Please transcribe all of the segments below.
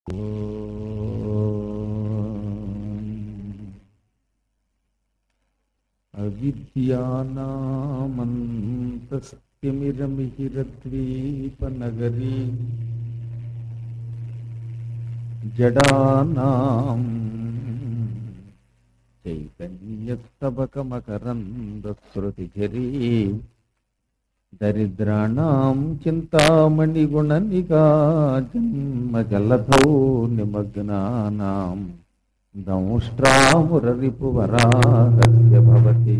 అవిద్యానామంతస్తిమిరమిహిరద్వీపనగరీ జడానాం చైతన్యస్తబకమకరందశ్రుతిఝరీ దరిద్రాణం చింతామణిగుణనిగా జన్మజలధౌ నిమగ్నానాం దంష్ట్రామురరిపువరాహస్య భవతి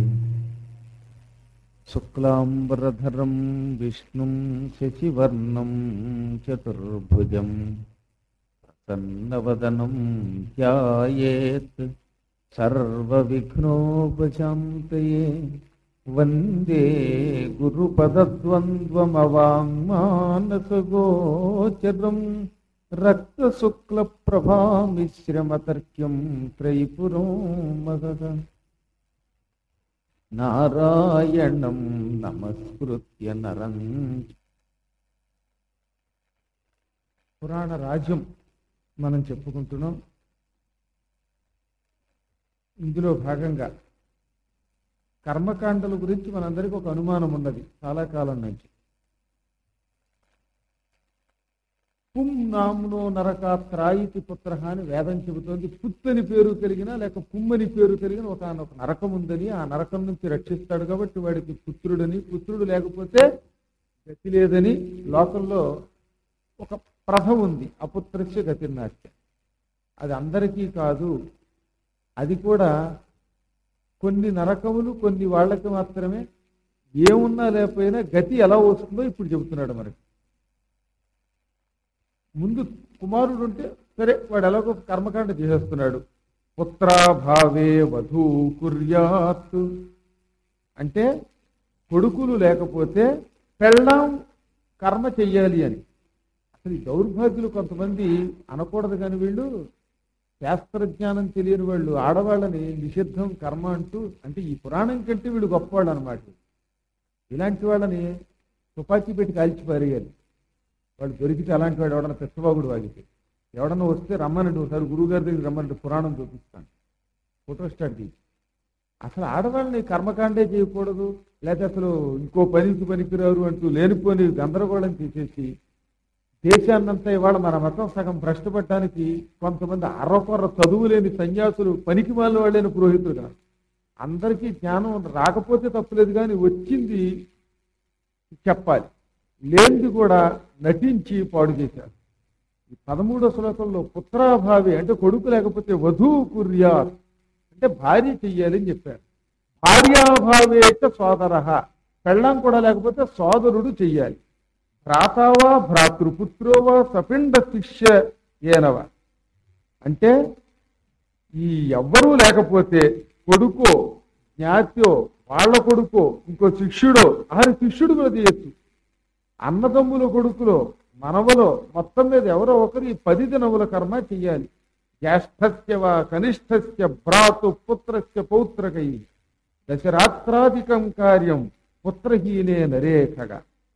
శుక్లాంబరధరం విష్ణుం శశివర్ణం చతుర్భుజం ప్రసన్నవదనం ధ్యాయేత్ సర్వవిఘ్నోపశాంతయే వందే గురుపదద్వంద్వమవాङ्మానసగోచరం రక్తశుక్లప్రభామిశ్రమతర్క్యం త్రైపురం మగగ నారాయణం నమస్కృత్య నరం పురాణ రాజ్యం మనం చెప్పుకుంటున్నాం ఇందులో భాగంగా కర్మకాండల గురించి మనందరికీ ఒక అనుమానం ఉన్నది చాలా కాలం నుంచి పుం నామ్నో నరకాత్రాయితి పుత్ర అని వేదం చెబుతోంది పుత్తని పేరు కలిగిన లేక పుమ్మని పేరు కలిగిన ఒక ఒక నరకం ఉందని ఆ నరకం నుంచి రక్షిస్తాడు కాబట్టి వాడికి పుత్రుడని పుత్రుడు లేకపోతే గతి లేదని లోకంలో ఒక ప్రథ ఉంది అపుత్రస్య గతిర్నాస్య అది అందరికీ కాదు అది కూడా కొన్ని నరకములు కొన్ని వాళ్ళకి మాత్రమే ఏమున్నా లేకపోయినా గతి ఎలా వస్తుందో ఇప్పుడు చెబుతున్నాడు మనకి ముందు కుమారుడు ఉంటే సరే వాడు ఎలాగో కర్మకాండ చేసేస్తున్నాడు పుత్రాభావే వధూ కుర్యాత్ అంటే కొడుకులు లేకపోతే పెళ్ళాం కర్మ చెయ్యాలి అని అసలు ఈ దౌర్భాగ్యులు కొంతమంది అనకూడదు కానీ వీళ్ళు శాస్త్రజ్ఞానం తెలియని వాళ్ళు ఆడవాళ్ళని నిషిద్ధం కర్మ అంటూ అంటే ఈ పురాణం కంటే వీళ్ళు గొప్పవాళ్ళు అనమాట ఇలాంటి వాళ్ళని తుపాకీ పెట్టి కాల్చి పారేయాలి వాళ్ళు దొరికితే అలాంటి వాడు ఎవడన్నా పెద్దబాగుడు వాగితే ఎవడన్నా వస్తే రమ్మనండి ఒకసారి గురువు గారి దగ్గర రమ్మనండి పురాణం చూపిస్తాను ఫోటో స్టార్ట్ తీసి అసలు ఆడవాళ్ళని కర్మకాండే చేయకూడదు లేకపోతే అసలు ఇంకో పనికి పనికిరారు అంటూ లేనిపోని గందరగోళం తీసేసి దేశాన్నంతా ఇవాళ మన మతం సగం భ్రష్టపడటానికి కొంతమంది అర్రకొర్ర చదువు లేని సన్యాసులు పనికి మాలిన వాళ్ళైన పురోహితులు కాదు అందరికీ జ్ఞానం రాకపోతే తప్పులేదు కానీ వచ్చింది చెప్పాలి లేనిది కూడా నటించి పాడు చేశారు ఈ పదమూడో శ్లోకంలో పుత్రాభావి అంటే కొడుకు లేకపోతే వధువు కుర్యా అంటే భార్య చెయ్యాలి అని చెప్పారు భార్యాభావే అంటే సోదర పెళ్ళం కూడా లేకపోతే సోదరుడు చెయ్యాలి భ్రాతావా భ్రాతృపుత్రోవా సపిండ శిష్య ఏనవా అంటే ఈ ఎవ్వరూ లేకపోతే కొడుకో జ్ఞాత్యో వాళ్ళ కొడుకో ఇంకో శిష్యుడో ఆరు శిష్యుడు కూడా చేయొచ్చు అన్నదమ్ముల కొడుకులో మనవలో మొత్తం మీద ఎవరో ఒకరు ఈ పది దినముల కర్మ చెయ్యాలి జ్యేష్ఠస్య వా కనిష్ఠస్య భ్రాతు పుత్రస్య పౌత్రకై దశరాత్రాధికం కార్యం పుత్రహీనే నరేఖగా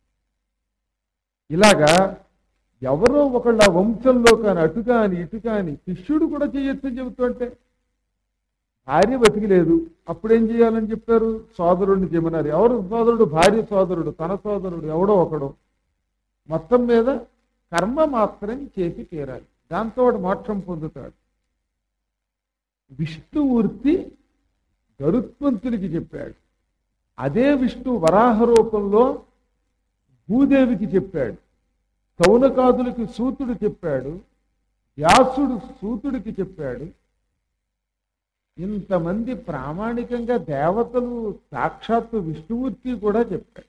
ఇలాగా ఎవరో ఒకళ్ళ వంశంలో కానీ అటు కాని ఇటు కాని శిష్యుడు కూడా చేయొచ్చని చెబుతుంటే భార్య బతికిలేదు అప్పుడేం చేయాలని చెప్పారు సోదరుడిని చేయమన్నారు ఎవరు సోదరుడు భార్య సోదరుడు తన సోదరుడు ఎవడో ఒకడు మొత్తం మీద కర్మ మాత్రం చేసి తీరాలి దాంతో వాడు మోక్షం పొందుతాడు విష్ణుమూర్తి గరుత్మంతునికి చెప్పాడు అదే విష్ణు వరాహ రూపంలో భూదేవికి చెప్పాడు కౌనకాదులకి సూతుడు చెప్పాడు వ్యాసుడు సూతుడికి చెప్పాడు ఇంతమంది ప్రామాణికంగా దేవతలు సాక్షాత్తు విష్ణుమూర్తి కూడా చెప్పాడు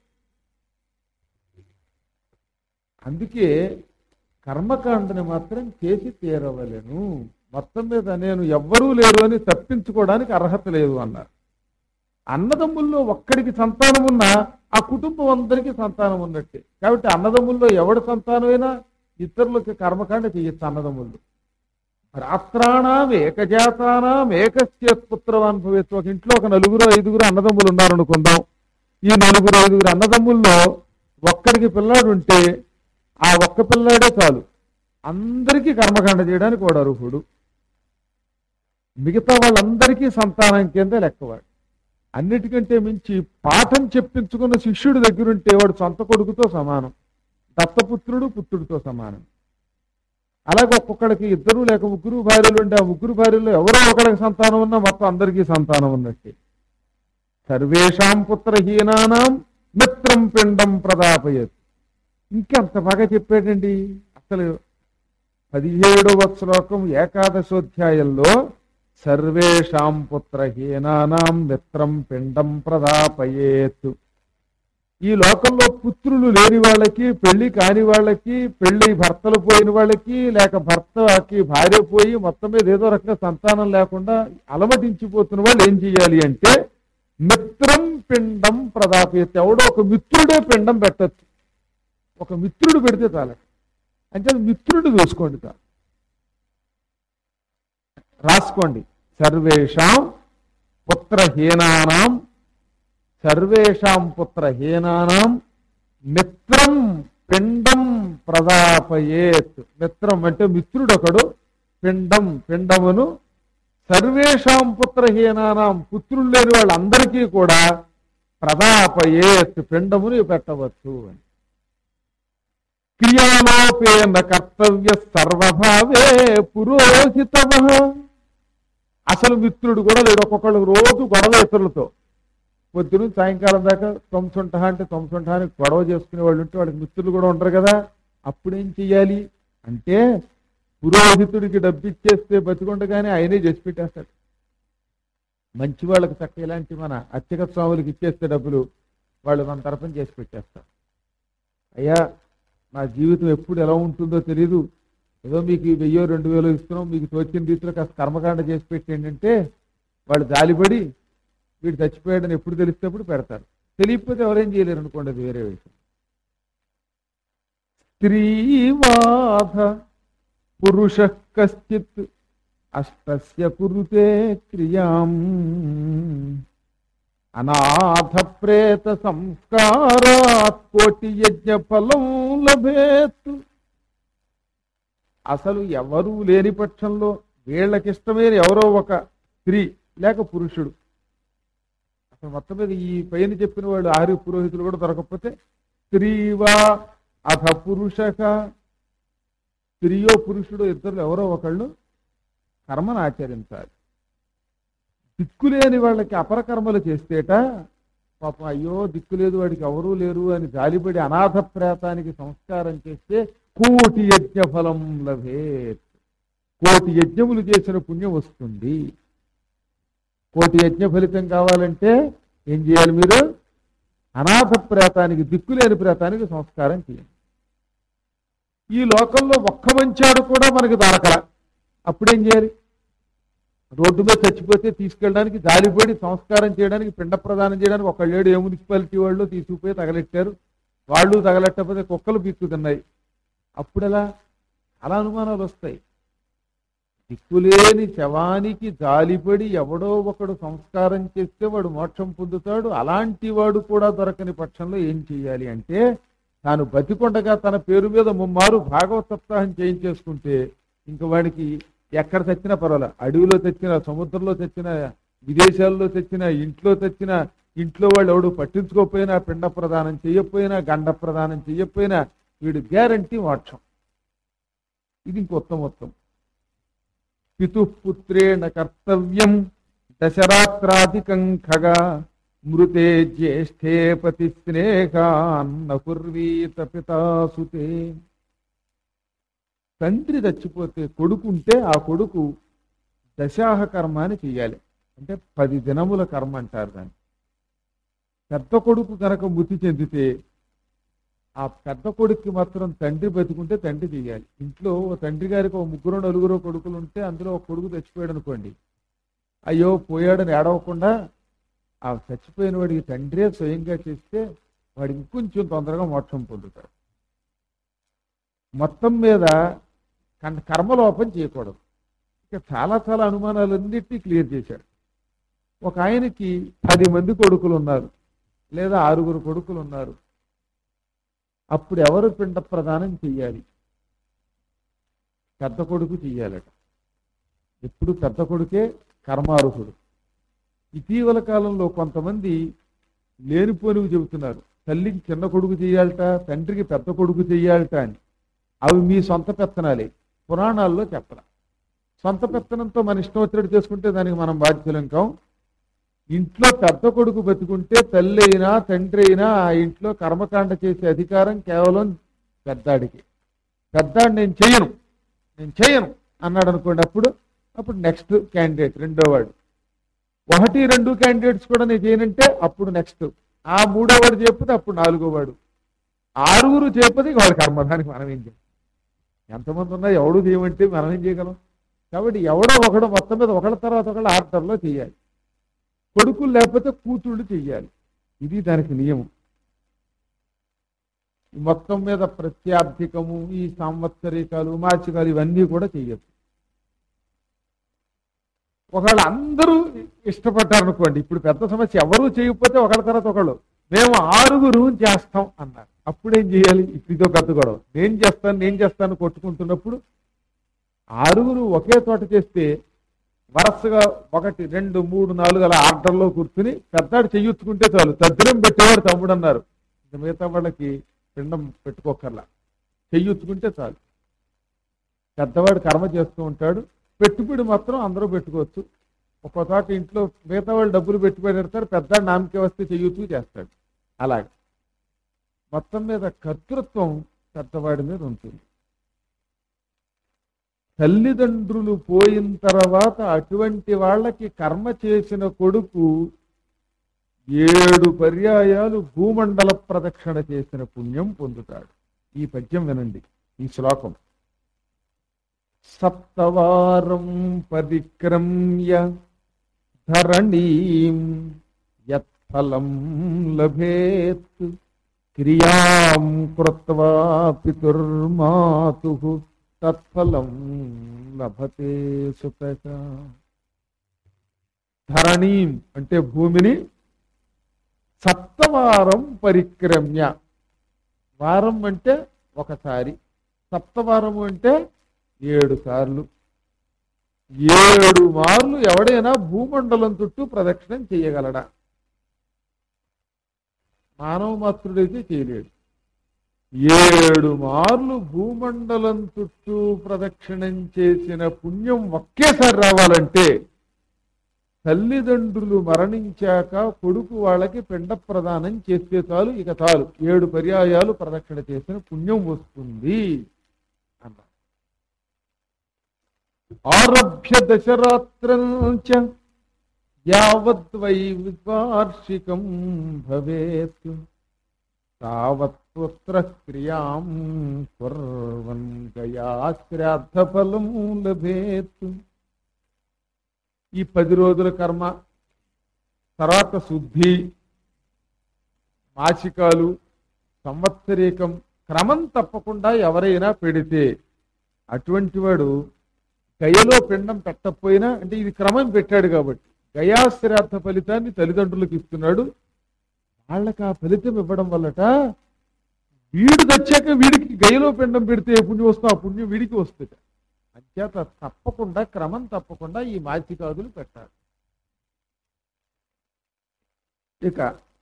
అందుకే కర్మకాండని మాత్రం చేసి తీరవలను మొత్తం మీద నేను ఎవ్వరూ లేరు అని తప్పించుకోవడానికి అర్హత లేదు అన్నారు అన్నదమ్ముల్లో ఒక్కడికి సంతానం ఉన్నా ఆ కుటుంబం అందరికీ సంతానం ఉన్నట్టే కాబట్టి అన్నదమ్ముల్లో ఎవడి సంతానమైనా ఇతరులకి కర్మకాండ చేయొచ్చు అన్నదమ్ముళ్ళు రాత్రాణం ఏకజాతానాం ఏకస్య పుత్రవాన్ భవేత్ ఒక ఇంట్లో ఒక నలుగురు ఐదుగురు అన్నదమ్ములు ఉన్నారు అనుకుందాం ఈ నలుగురు ఐదుగురు అన్నదమ్ముల్లో ఒక్కడికి పిల్లాడు ఉంటే ఆ ఒక్క పిల్లాడే చాలు అందరికీ కర్మకాండ చేయడానికి వాడు అర్హుడు మిగతా వాళ్ళందరికీ సంతానం కింద లెక్కవాడు అన్నిటికంటే మించి పాఠం చెప్పించుకున్న శిష్యుడి దగ్గరుంటే వాడు సొంత కొడుకుతో సమానం దత్తపుత్రుడు పుత్రుడితో సమానం అలాగే ఒక్కొక్కడికి ఇద్దరు లేక ముగ్గురు భార్యలు ఉంటే ఆ ముగ్గురు భార్యలో ఎవరో ఒకరికి సంతానం ఉన్నా మొత్తం అందరికీ సంతానం ఉన్నట్టే సర్వేషాం పుత్రహీనానాం మిత్రం పిండం ప్రదాపయత్ ఇంకెంత బాగా చెప్పాడండి అసలు పదిహేడవ శ్లోకం ఏకాదశోధ్యాయంలో సర్వేషాం పుత్రహీనానాం మిత్రం పిండం ప్రదాపయేత్ ఈ లోకంలో పుత్రులు లేని వాళ్ళకి పెళ్లి కాని వాళ్ళకి పెళ్లి భర్తలు పోయిన వాళ్ళకి లేక భర్తకి భార్య పోయి మొత్తం మీద ఏదో రకంగా సంతానం లేకుండా అలమటించిపోతున్న వాళ్ళు ఏం చేయాలి అంటే మిత్రం పిండం ప్రదాపేత్ ఎవడో ఒక మిత్రుడే పిండం పెట్టచ్చు ఒక మిత్రుడు పెడితే చాలు అంటే మిత్రుడు చూసుకోండి చాలు రాసుకోండి సర్వేషాం పుత్రహీనానాం సర్వేషాం పుత్రహీనానాం మిత్రం పిండం ప్రదాపయేత్ మిత్రం అంటే మిత్రుడొకడు పిండం పిండమును సర్వేషాం పుత్రహీనానాం పుత్రులు లేని వాళ్ళందరికీ కూడా ప్రదాపయేత్ పిండముని పెట్టవచ్చు అని క్రియాలోపేన కర్తవ్య సర్వభావే పురోహితమ అసలు మిత్రుడు కూడా లేడు ఒక్కొక్కళ్ళు రోజు గొడవ ఇతరులతో పొద్దున సాయంకాలం దాకా తొమ్మిసుంట అంటే తొమ్మిసుంట అని గొడవ చేసుకునే వాళ్ళు ఉంటే వాళ్ళకి మిత్రులు కూడా ఉంటారు కదా అప్పుడేం చెయ్యాలి అంటే పురోహితుడికి డబ్బు ఇచ్చేస్తే బతికొండగానే ఆయనే చేసి పెట్టేస్తాడు మంచి వాళ్ళకి చక్క ఇలాంటి మన అత్యక స్వాములకి ఇచ్చేస్తే డబ్బులు వాళ్ళు మన తరపున చేసి పెట్టేస్తారు అయ్యా నా జీవితం ఎప్పుడు ఎలా ఉంటుందో తెలియదు ఏదో మీకు ఈ వెయ్యో రెండు వేలు ఇస్తున్నాం మీకు తోచిన రీతిలో కాస్త కర్మకాండ చేసి పెట్టండి అంటే వాళ్ళు జాలిపడి వీడు చచ్చిపోయాడని ఎప్పుడు తెలిస్తేప్పుడు పెడతారు తెలియకపోతే ఎవరేం చేయలేరు అనుకోండి అది వేరే విషయం స్త్రీవాధ పురుష కశ్చిత్ అష్టస్య కురుతే క్రియాం అనాథ ప్రేత సంస్కారాత్ కోటి యజ్ఞ ఫలం లభేత్ అసలు ఎవరూ లేని పక్షంలో వీళ్ళకిష్టమైన ఎవరో ఒక స్త్రీ లేక పురుషుడు అసలు మొత్తం మీద ఈ పైన చెప్పిన వాళ్ళు ఆరు పురోహితులు కూడా దొరకకపోతే స్త్రీవా అథ పురుషక స్త్రీయో పురుషుడు ఇద్దరు ఎవరో ఒకళ్ళు కర్మను ఆచరించాలి దిక్కులేని వాళ్ళకి అపరకర్మలు చేస్తేట పాపం అయ్యో దిక్కులేదు వాడికి ఎవరూ లేరు అని జాలిపడి అనాథ ప్రేతానికి సంస్కారం చేస్తే కోటి యజ్ఞ ఫలం లభేత్ కోటి యజ్ఞములు చేసిన పుణ్యం వస్తుంది కోటి యజ్ఞ ఫలితం కావాలంటే ఏం చేయాలి మీరు అనాథ ప్రేతానికి దిక్కులేని ప్రేతానికి సంస్కారం చేయండి ఈ లోకంలో ఒక్క మంచాడు కూడా మనకి దొరకల అప్పుడేం చేయాలి రోడ్డు మీద చచ్చిపోతే తీసుకెళ్ళడానికి జాలిపడి సంస్కారం చేయడానికి పిండ ప్రదానం చేయడానికి ఒక లేడు ఏ మున్సిపాలిటీ వాళ్ళు తీసుకుపోయి తగలెట్టారు వాళ్ళు తగలెట్టకపోతే కుక్కలు పీక్కు తిన్నాయి అప్పుడెలా అలా అనుమానాలు వస్తాయి దిక్కులేని శవానికి జాలిపడి ఎవడో ఒకడు సంస్కారం చేస్తే వాడు మోక్షం పొందుతాడు అలాంటి వాడు కూడా దొరకని పక్షంలో ఏం చేయాలి అంటే తాను బతికొండగా తన పేరు మీద ముమ్మారు భాగవత సప్తాహం చేయించేసుకుంటే ఇంక వాడికి ఎక్కడ తెచ్చినా పర్వాలే అడవిలో తెచ్చిన సముద్రంలో తెచ్చిన విదేశాల్లో తెచ్చిన ఇంట్లో తెచ్చిన ఇంట్లో వాళ్ళు ఎవడు పట్టించుకోకపోయినా పిండ ప్రదానం చేయకపోయినా గండ ప్రదానం చేయకపోయినా వీడు గ్యారంటీ మోక్షం ఇది ఇంకొత్తం మొత్తం పితుపుత్రేణ కర్తవ్యం దశరాత్రాధికం ఖగా మృతే జ్యేష్ఠే పతి స్నేహాన్న కుర్వీత పితాసుతే తండ్రి చచ్చిపోతే కొడుకు ఉంటే ఆ కొడుకు దశాహ కర్మ అని చెయ్యాలి అంటే పది దినముల కర్మ అంటారు దాన్ని పెద్ద కొడుకు కనుక మృతి చెందితే ఆ పెద్ద కొడుక్కి మాత్రం తండ్రి బతుకుంటే తండ్రి చెయ్యాలి ఇంట్లో ఓ తండ్రి గారికి ఒక ముగ్గురు నలుగురు కొడుకులు ఉంటే అందులో ఒక కొడుకు చచ్చిపోయాడు అనుకోండి అయ్యో పోయాడని ఏడవకుండా ఆ చచ్చిపోయిన వాడికి తండ్రే స్వయంగా చేస్తే వాడు ఇంకొంచెం తొందరగా మోక్షం పొందుతాడు మొత్తం మీద కన్- కర్మలోపం చేయకూడదు ఇక చాలా చాలా అనుమానాలన్నిటినీ క్లియర్ చేశాడు ఒక ఆయనకి పది మంది కొడుకులు ఉన్నారు లేదా ఆరుగురు కొడుకులు ఉన్నారు అప్పుడు ఎవరు పిండ ప్రదానం చెయ్యాలి పెద్ద కొడుకు చెయ్యాలట ఎప్పుడు పెద్ద కొడుకే కర్మార్హుడు ఇటీవల కాలంలో కొంతమంది లేనిపోనివి చెబుతున్నారు తల్లికి చిన్న కొడుకు చెయ్యాలట తండ్రికి పెద్ద కొడుకు చెయ్యాలట అని అవి మీ సొంత పెత్తనాలే పురాణాల్లో చెప్పరా సొంత పెత్తనంతో మన ఇష్టం వచ్చినట్టు చేసుకుంటే దానికి మనం బాధ్యులం కాం ఇంట్లో పెద్ద కొడుకు బతుకుంటే తల్లి అయినా తండ్రి అయినా ఆ ఇంట్లో కర్మకాండ చేసే అధికారం కేవలం పెద్దాడికి పెద్దాడు నేను చేయను నేను చేయను అన్నాడు అనుకోండి అప్పుడు అప్పుడు నెక్స్ట్ క్యాండిడేట్ రెండో వాడు ఒకటి రెండు క్యాండిడేట్స్ కూడా నేను చేయనంటే అప్పుడు నెక్స్ట్ ఆ మూడో వాడు చెప్పితే అప్పుడు నాలుగో వాడు ఆరుగురు చెప్పది వాడి కర్మ దానికి మనం ఏం చేయం ఎంతమంది ఉన్నా ఎవడు చేయమంటే మనం ఏం చేయగలం కాబట్టి ఎవడో ఒకడు మొత్తం మీద ఒకళ్ళ తర్వాత ఒకళ్ళ ఆర్డర్లో చేయాలి కొడుకులు లేకపోతే కూతుళ్ళు చెయ్యాలి ఇది దానికి నియమం ఈ మొత్తం మీద ప్రత్యార్థికము ఈ సంవత్సరికాలు మాసికాలు ఇవన్నీ కూడా చెయ్యొచ్చు ఒకవేళ అందరూ ఇష్టపడ్డారు అనుకోండి ఇప్పుడు పెద్ద సమస్య ఎవరూ చేయకపోతే ఒకళ్ళ తర్వాత ఒకళ్ళు మేము ఆరుగురు చేస్తాం అన్నారు అప్పుడేం చేయాలి ఇప్పుడు ఇదో పెద్ద గొడవ నేను చేస్తాను నేను చేస్తాను కొట్టుకుంటున్నప్పుడు ఆరుగురు ఒకే తోట చేస్తే వరుసగా ఒకటి రెండు మూడు నాలుగు అలా ఆర్డర్లో కూర్చుని పెద్దాడు చెయ్యొచ్చుకుంటే చాలు తద్దిరం పెట్టేవాడు తమ్ముడు అన్నారు ఇంకా మిగతా వాళ్ళకి పిండం పెట్టుకోకర్లా చెయ్యొచ్చుకుంటే చాలు పెద్దవాడు కర్మ చేస్తూ ఉంటాడు పెట్టుబడి మాత్రం అందరూ పెట్టుకోవచ్చు ఒక్కో చోట ఇంట్లో మిగతా వాళ్ళు డబ్బులు పెట్టుబడి పెడతారు పెద్ద నామకే వస్తే చెయ్యొచ్చు చేస్తాడు అలాగే మొత్తం మీద కర్తృత్వం పెద్దవాడి మీద ఉంటుంది తల్లిదండ్రులు పోయిన తర్వాత అటువంటి వాళ్ళకి కర్మ చేసిన కొడుకు ఏడు పర్యాయాలు భూమండల ప్రదక్షిణ చేసిన పుణ్యం పొందుతాడు ఈ పద్యం వినండి ఈ శ్లోకం సప్తవారం పరిక్రమ్య ధరణీం యత్ఫలం లభేత్ క్రియాం కృత్వా పితుర్మాతు తత్ఫలం లభతే సుతక ధరణీం అంటే భూమిని సప్తవారం పరిక్రమ్య వారం అంటే ఒకసారి సప్తవారము అంటే ఏడు సార్లు ఏడు మార్లు ఎవడైనా భూమండలం చుట్టూ ప్రదక్షిణం చేయగలడా మానవ మాతృడైతే చేయలేడు ఏడు మార్లు భూమండలం చుట్టూ ప్రదక్షిణం చేసిన పుణ్యం ఒకేసారి రావాలంటే తల్లిదండ్రులు మరణించాక కొడుకు వాళ్ళకి పిండ ప్రదానం చేస్తే చాలు ఇక చాలు ఏడు పర్యాయాలు ప్రదక్షిణ చేసిన పుణ్యం వస్తుంది అన్నారు ఆరభ్య దశరాత్రం చ యావద్వై వార్షికం భవేత్ తావత్ పుత్ర క్రియాం కుర్వన్ గయా శ్రాద్ధఫలం లభేత్ ఈ పది రోజుల కర్మ తర్వాత శుద్ధి మాసికాలు సంవత్సరీకం క్రమం తప్పకుండా ఎవరైనా పెడితే అటువంటి వాడు గయలో పిండం పెట్టకపోయినా అంటే ఇది క్రమం పెట్టాడు కాబట్టి గయాశ్రార్థ ఫలితాన్ని తల్లిదండ్రులకు ఇస్తున్నాడు వాళ్ళకి ఆ ఫలితం ఇవ్వడం వల్లట వీడు తెచ్చాక వీడికి గయలో పిండం పెడితే ఏ పుణ్యం వస్తుందో ఆ పుణ్యం వీడికి వస్తుంది అంచేత తప్పకుండా క్రమం తప్పకుండా ఈ మాసికాదులు పెట్టాలి ఇక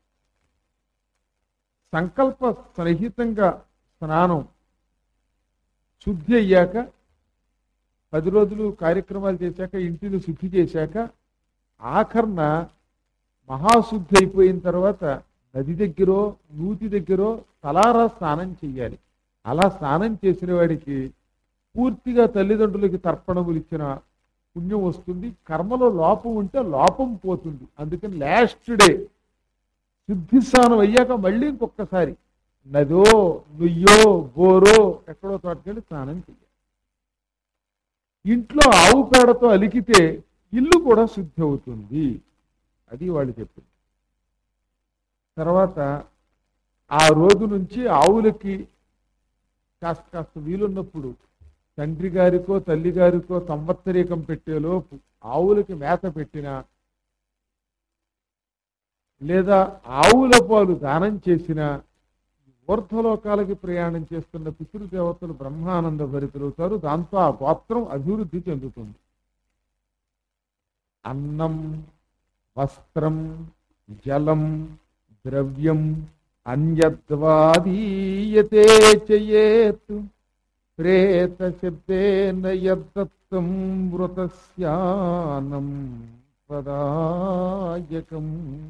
సంకల్ప సహితంగా స్నానం శుద్ధి అయ్యాక పది రోజులు కార్యక్రమాలు చేశాక ఇంటిని శుద్ధి చేశాక ఆఖరణ మహాశుద్ధి అయిపోయిన తర్వాత నది దగ్గరో నూతి దగ్గరో తలారా స్నానం చెయ్యాలి అలా స్నానం చేసిన వాడికి పూర్తిగా తల్లిదండ్రులకి తర్పణములు ఇచ్చిన పుణ్యం వస్తుంది కర్మలో లోపం ఉంటే లోపం పోతుంది అందుకని లాస్ట్ డే శుద్ధి స్నానం అయ్యాక మళ్ళీ ఇంకొకసారి నదో నుయ్యో బోరో ఎక్కడో తోటకెళ్ళి స్నానం చెయ్యాలి ఇంట్లో ఆవు పేడతో అలికితే ఇల్లు కూడా శుద్ధి అవుతుంది అది వాళ్ళు చెప్పింది తర్వాత ఆ రోజు నుంచి ఆవులకి కాస్త కాస్త వీలున్నప్పుడు తండ్రి గారికో తల్లి గారికో సంవత్సరీకం పెట్టేలోపు ఆవులకి మేత పెట్టిన లేదా ఆవుల పాలు దానం చేసిన ఊర్ధ్వలోకాలకి ప్రయాణం చేస్తున్న పితృదేవతలు బ్రహ్మానంద భరితులవుతారు దాంతో ఆ గోత్రం అభివృద్ధి చెందుతుంది అన్నం వస్త్రం జలం ద్రవ్యం అన్యద్వాదీయతే చేత్ ప్రేత శబ్దేన యద్దత్తం మృతస్యానం ప్రదాయకం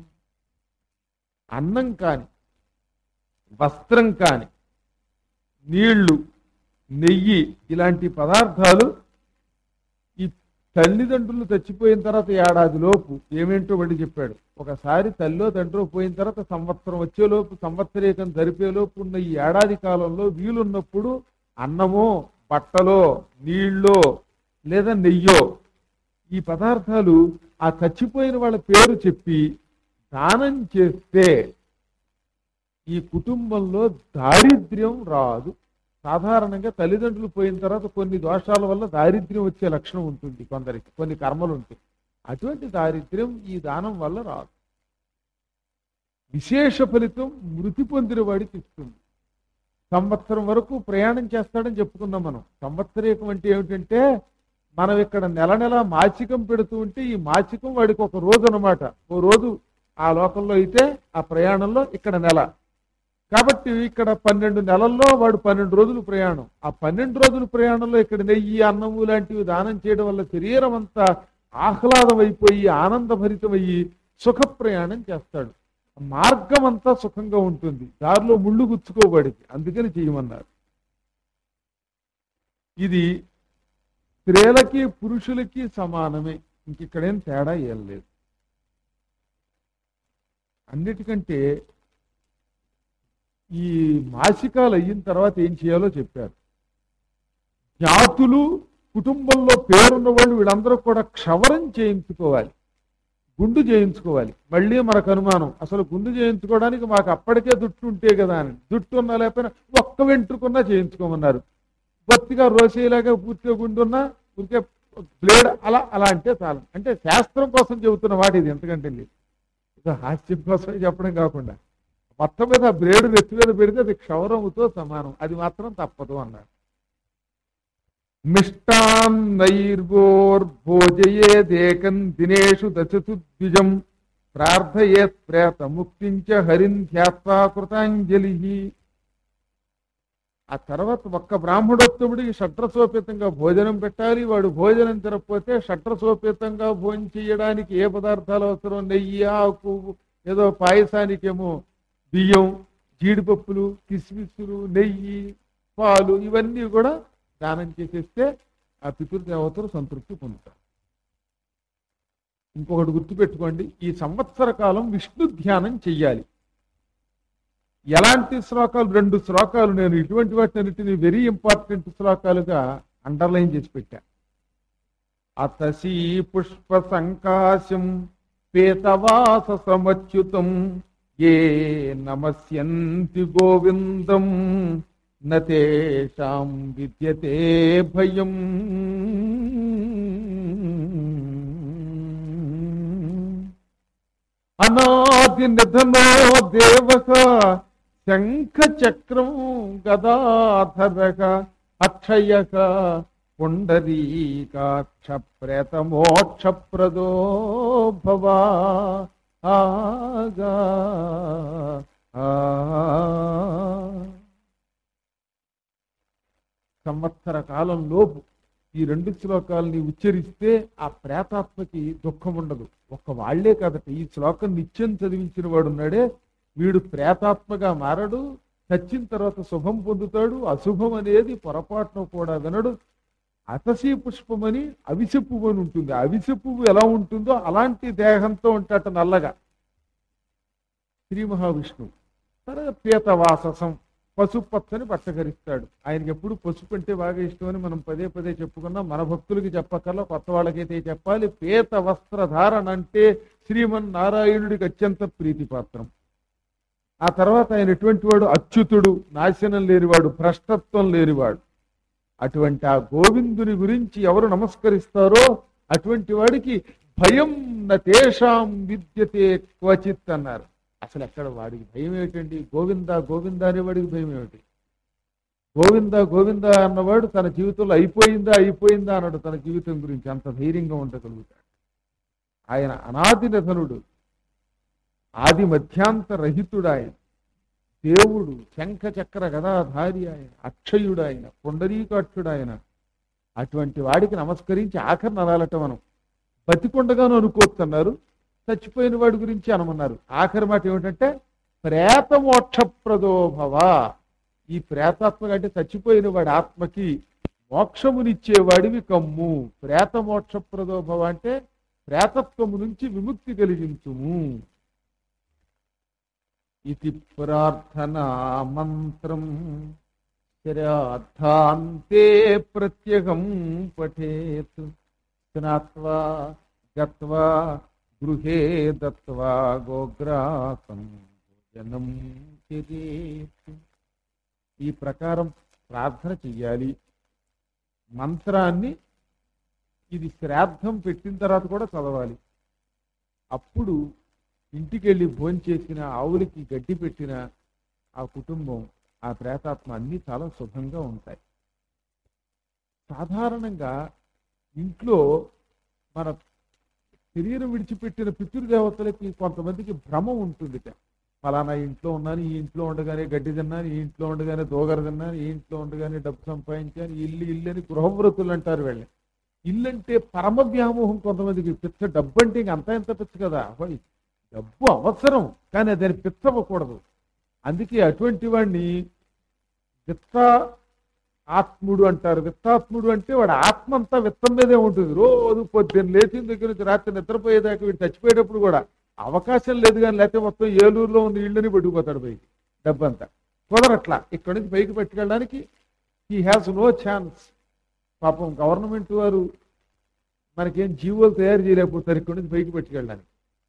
అన్నం కాని వస్త్రం కాని నీళ్లు నెయ్యి ఇలాంటి పదార్థాలు ఈ తల్లిదండ్రులు చచ్చిపోయిన తర్వాత ఏడాది లోపు ఏమేంటో వాడి చెప్పాడు ఒకసారి తల్లో తండ్రో పోయిన తర్వాత సంవత్సరం వచ్చేలోపు సంవత్సరీకం జరిపేలోపు ఉన్న ఈ ఏడాది కాలంలో వీలున్నప్పుడు అన్నమో బట్టలో నీళ్ళో లేదా నెయ్యో ఈ పదార్థాలు ఆ చచ్చిపోయిన వాళ్ళ పేరు చెప్పి దానం చేస్తే ఈ కుటుంబంలో దారిద్ర్యం రాదు సాధారణంగా తల్లిదండ్రులు పోయిన తర్వాత కొన్ని దోషాల వల్ల దారిద్ర్యం వచ్చే లక్షణం ఉంటుంది కొందరికి కొన్ని కర్మలు ఉంటాయి అటువంటి దారిద్ర్యం ఈ దానం వల్ల రాదు విశేష ఫలితం మృతి పొందిన వాడికి ఇస్తుంది సంవత్సరం వరకు ప్రయాణం చేస్తాడని చెప్పుకున్నాం మనం సంవత్సరీకం అంటే ఏమిటంటే మనం ఇక్కడ నెల నెల మాసికం పెడుతూ ఉంటే ఈ మాసికం వాడికి ఒక రోజు అనమాట ఓ రోజు ఆ లోకంలో అయితే ఆ ప్రయాణంలో ఇక్కడ నెల కాబట్టి ఇక్కడ పన్నెండు నెలల్లో వాడు పన్నెండు రోజులు ప్రయాణం ఆ పన్నెండు రోజుల ప్రయాణంలో ఇక్కడ నెయ్యి అన్నము లాంటివి దానం చేయడం వల్ల శరీరం అంతా ఆహ్లాదం అయిపోయి ఆనందభరితమయ్యి సుఖ ప్రయాణం చేస్తాడు మార్గం అంతా సుఖంగా ఉంటుంది దారిలో ముళ్ళు గుచ్చుకోబడింది అందుకని చేయమన్నారు ఇది స్త్రీలకి పురుషులకి సమానమే ఇంక ఇక్కడేం తేడా ఏం లేదు అన్నిటికంటే ఈ మాసికాలు అయిన తర్వాత ఏం చేయాలో చెప్పారు జాతులు కుటుంబంలో పేరున్న వాళ్ళు వీళ్ళందరూ కూడా క్షవరం చేయించుకోవాలి గుండు చేయించుకోవాలి మళ్ళీ మనకు అనుమానం అసలు గుండు చేయించుకోవడానికి మాకు అప్పటికే జుట్టు ఉంటే కదా అని జుట్టు ఉన్నా లేకపోయినా ఒక్క వెంట్రుకున్నా చేయించుకోమన్నారు బొత్తిగా రోసేలాగా పూర్తిగా గుండు ఉన్నా ఊరికే బ్లేడ్ అలా అలా అంటే చాలు అంటే శాస్త్రం కోసం చెబుతున్న వాటి ఇది ఎంతకంటే లేదు ఇది హాస్యం కోసమే చెప్పడం కాకుండా మొత్తం మీద బ్లేడు నెత్తి మీద పెడితే అది క్షౌరముతో సమానం అది మాత్రం తప్పదు అన్నారు మిష్టాన్నైర్వోర్భోజయేదేకం దినేషు దశతు ద్విజం ప్రార్థయేత్ ప్రేత ముక్తించ హరిన్ ధ్యాత్వా కృతాంజలి ఆ తర్వాత ఒక్క బ్రాహ్మణోత్తముడికి షట్రసోపేతంగా భోజనం పెట్టాలి వాడు భోజనం తినకపోతే షట్రసోపేతంగా భోజనం చేయడానికి ఏ పదార్థాలు అవసరం నెయ్యి ఆకు ఏదో పాయసానికేమో బియ్యం జీడిపప్పులు కిస్మిస్సులు నెయ్యి పాలు ఇవన్నీ కూడా దానం చేసేస్తే ఆ పితృదేవతలు సంతృప్తి పొందుతారు ఇంకొకటి గుర్తుపెట్టుకోండి ఈ సంవత్సర కాలం విష్ణు ధ్యానం చెయ్యాలి ఎలాంటి శ్లోకాలు రెండు శ్లోకాలు నేను ఇటువంటి వాటిని వెరీ ఇంపార్టెంట్ శ్లోకాలుగా అండర్లైన్ చేసి పెట్టా అతసీ పుష్ప సంకాశం పేతవాస సమచ్యుతం ఏ నమస్యంతి గోవిందం నతేషాం విద్యతే భయం అనాది నిధనో దేవక శంఖ చక్రం గదాధరక అక్షయక పుండరీకాక్ష ప్రేత మోక్షప్రదో భవా ఆగా ఆ. సంవత్సర కాలంలోపు ఈ రెండు శ్లోకాలని ఉచ్చరిస్తే ఆ ప్రేతాత్మకి దుఃఖం ఉండదు ఒక్క వాళ్లే కాదట ఈ శ్లోకం నిత్యం చదివించిన వాడు ఉన్నాడే వీడు ప్రేతాత్మగా మారడు చచ్చిన తర్వాత శుభం పొందుతాడు అశుభం అనేది పొరపాటున కూడా వినడు అతసీ పుష్పమని అవిసె పువ్వు అని ఉంటుంది అవిసె పువ్వు ఎలా ఉంటుందో అలాంటి దేహంతో ఉంటాట నల్లగా శ్రీ మహావిష్ణువు తర్వాత పీతవాససం పసుపు పచ్చని పట్టకరిస్తాడు ఆయనకి ఎప్పుడు పసుపు అంటే బాగా ఇష్టం అని మనం పదే పదే చెప్పుకున్నాం మన భక్తులకి చెప్పకల్లా కొత్త వాళ్ళకైతే చెప్పాలి పీత వస్త్రధారణ అంటే శ్రీమన్ నారాయణుడికి అత్యంత ప్రీతిపాత్రం ఆ తర్వాత ఆయన ఎటువంటి వాడు అచ్యుతుడు నాశనం లేనివాడు భ్రష్టత్వం లేనివాడు అటువంటి ఆ గోవిందుని గురించి ఎవరు నమస్కరిస్తారో అటువంటి వాడికి భయం నతేషాం విద్యతే క్వచిత్ అన్నారు అసలు ఎక్కడ వాడికి భయం ఏమిటండి గోవింద గోవింద అనేవాడికి భయం ఏమిటి గోవింద గోవింద అన్నవాడు తన జీవితంలో అయిపోయిందా అయిపోయిందా అన్నాడు తన జీవితం గురించి అంత ధైర్యంగా ఉండగలుగుతాడు ఆయన అనాది నిధనుడు ఆది మధ్యాంత రహితుడు ఆయన దేవుడు శంఖ చక్ర గదాధారి ఆయన అక్షయుడు ఆయన పుండరీకాక్షుడు ఆయన అటువంటి వాడికి నమస్కరించి ఆఖరిని అనాలట మనం బతికొండగాను అనుకోవచ్చన్నారు చచ్చిపోయిన వాడి గురించి అనమన్నారు ఆఖరి మాట ఏమిటంటే ప్రేత మోక్షప్రదోభవ ఈ ప్రేతాత్మ అంటే చచ్చిపోయిన వాడి ఆత్మకి మోక్షమునిచ్చేవాడివి కమ్ము ప్రేత మోక్షప్రదోభవ అంటే ప్రేతత్వము నుంచి విముక్తి కలిగించుము ఇది ప్రార్థనా మంత్రం శ్రాద్ధాంతే ప్రత్యగం పఠేత్ స్నాత్వా గత్వా గృహే దత్వా గోగ్రాసం భోజనం చేత్ ఈ ప్రకారం ప్రార్థన చెయ్యాలి మంత్రాన్ని ఇది శ్రాద్ధం పెట్టిన తర్వాత కూడా చదవాలి అప్పుడు ఇంటికి వెళ్ళి భోంచేసిన ఆవులకి గడ్డి పెట్టిన ఆ కుటుంబం ఆ ప్రేతాత్మ అన్నీ చాలా శుభంగా ఉంటాయి సాధారణంగా ఇంట్లో మన శరీరం విడిచిపెట్టిన పితృదేవతలకి కొంతమందికి భ్రమ ఉంటుంది ఫలానా ఇంట్లో ఉన్నాను ఈ ఇంట్లో ఉండగానే గడ్డి తిన్నాను ఈ ఇంట్లో ఉండగానే దోగర తిన్నాను ఈ ఇంట్లో ఉండగానే డబ్బు సంపాదించాను ఇల్లు ఇల్లు అని గృహవ్రతులు అంటారు వీళ్ళని ఇల్లు అంటే పరమ వ్యామోహం కొంతమందికి పిచ్చ డబ్బు అంటే ఇంక అంతా ఎంత పిచ్చ కదా హోయ్, డబ్బు అవసరం కానీ దాన్ని పిచ్చవ్వకూడదు అందుకే అటువంటి వాడిని విత్త ఆత్ముడు అంటారు విత్తాత్ముడు అంటే వాడు ఆత్మ అంతా విత్తం మీదే ఉంటుంది రోజు పొద్దున్న లేచిన దగ్గర నుంచి రాత్రి నిద్రపోయేదాకా వీడు చచ్చిపోయేటప్పుడు కూడా అవకాశం లేదు కానీ లేకపోతే మొత్తం ఏలూరులో ఉన్న ఇళ్ళని పట్టుకుపోతాడు పైకి డబ్బంతా కుదరట్లా ఇక్కడి నుంచి పైకి పెట్టుకెళ్ళడానికి హీ హ్యాస్ నో ఛాన్స్ పాపం గవర్నమెంట్ వారు మనకేం జీవోలు తయారు చేయలేకపోతారు ఇక్కడి నుంచి పైకి పెట్టుకెళ్ళడానికి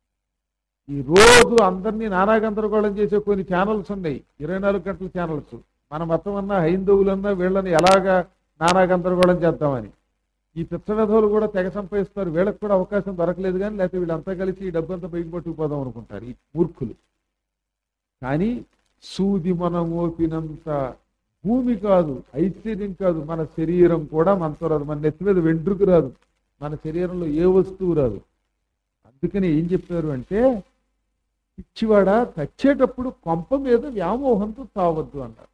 ఈ రోజు అందరినీ నానా గందరగోళం చేసే కొన్ని ఛానల్స్ ఉన్నాయి ఇరవై నాలుగు గంటల ఛానల్స్ మన మతం అన్నా హైందవులన్నా వీళ్ళని ఎలాగా నానా గందరగోళం చేద్దామని ఈ పిచ్చ విధవులు కూడా తెగ సంపాదిస్తారు వీళ్ళకి కూడా అవకాశం దొరకలేదు కానీ లేకపోతే వీళ్ళంతా కలిసి ఈ డబ్బంతా పైకి పట్టుకుపోదాం అనుకుంటారు ఈ మూర్ఖులు కానీ సూది మనం ఓపినంత భూమి కాదు ఐశ్వర్యం కాదు మన శరీరం కూడా మనతో రాదు మన నెత్తి మీద వెంట్రుకు రాదు మన శరీరంలో ఏ వస్తువు రాదు అందుకని ఏం చెప్పారు అంటే పిచ్చివాడ చచ్చేటప్పుడు కొంప మీద వ్యామోహంతో తావద్దు అన్నారు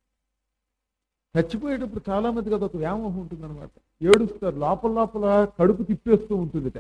చచ్చిపోయేటప్పుడు చాలా మందికి అదొక వ్యామోహం ఉంటుంది అనమాట ఏడుస్తారు లోపల లోపల కడుపు తిప్పేస్తూ ఉంటుందిట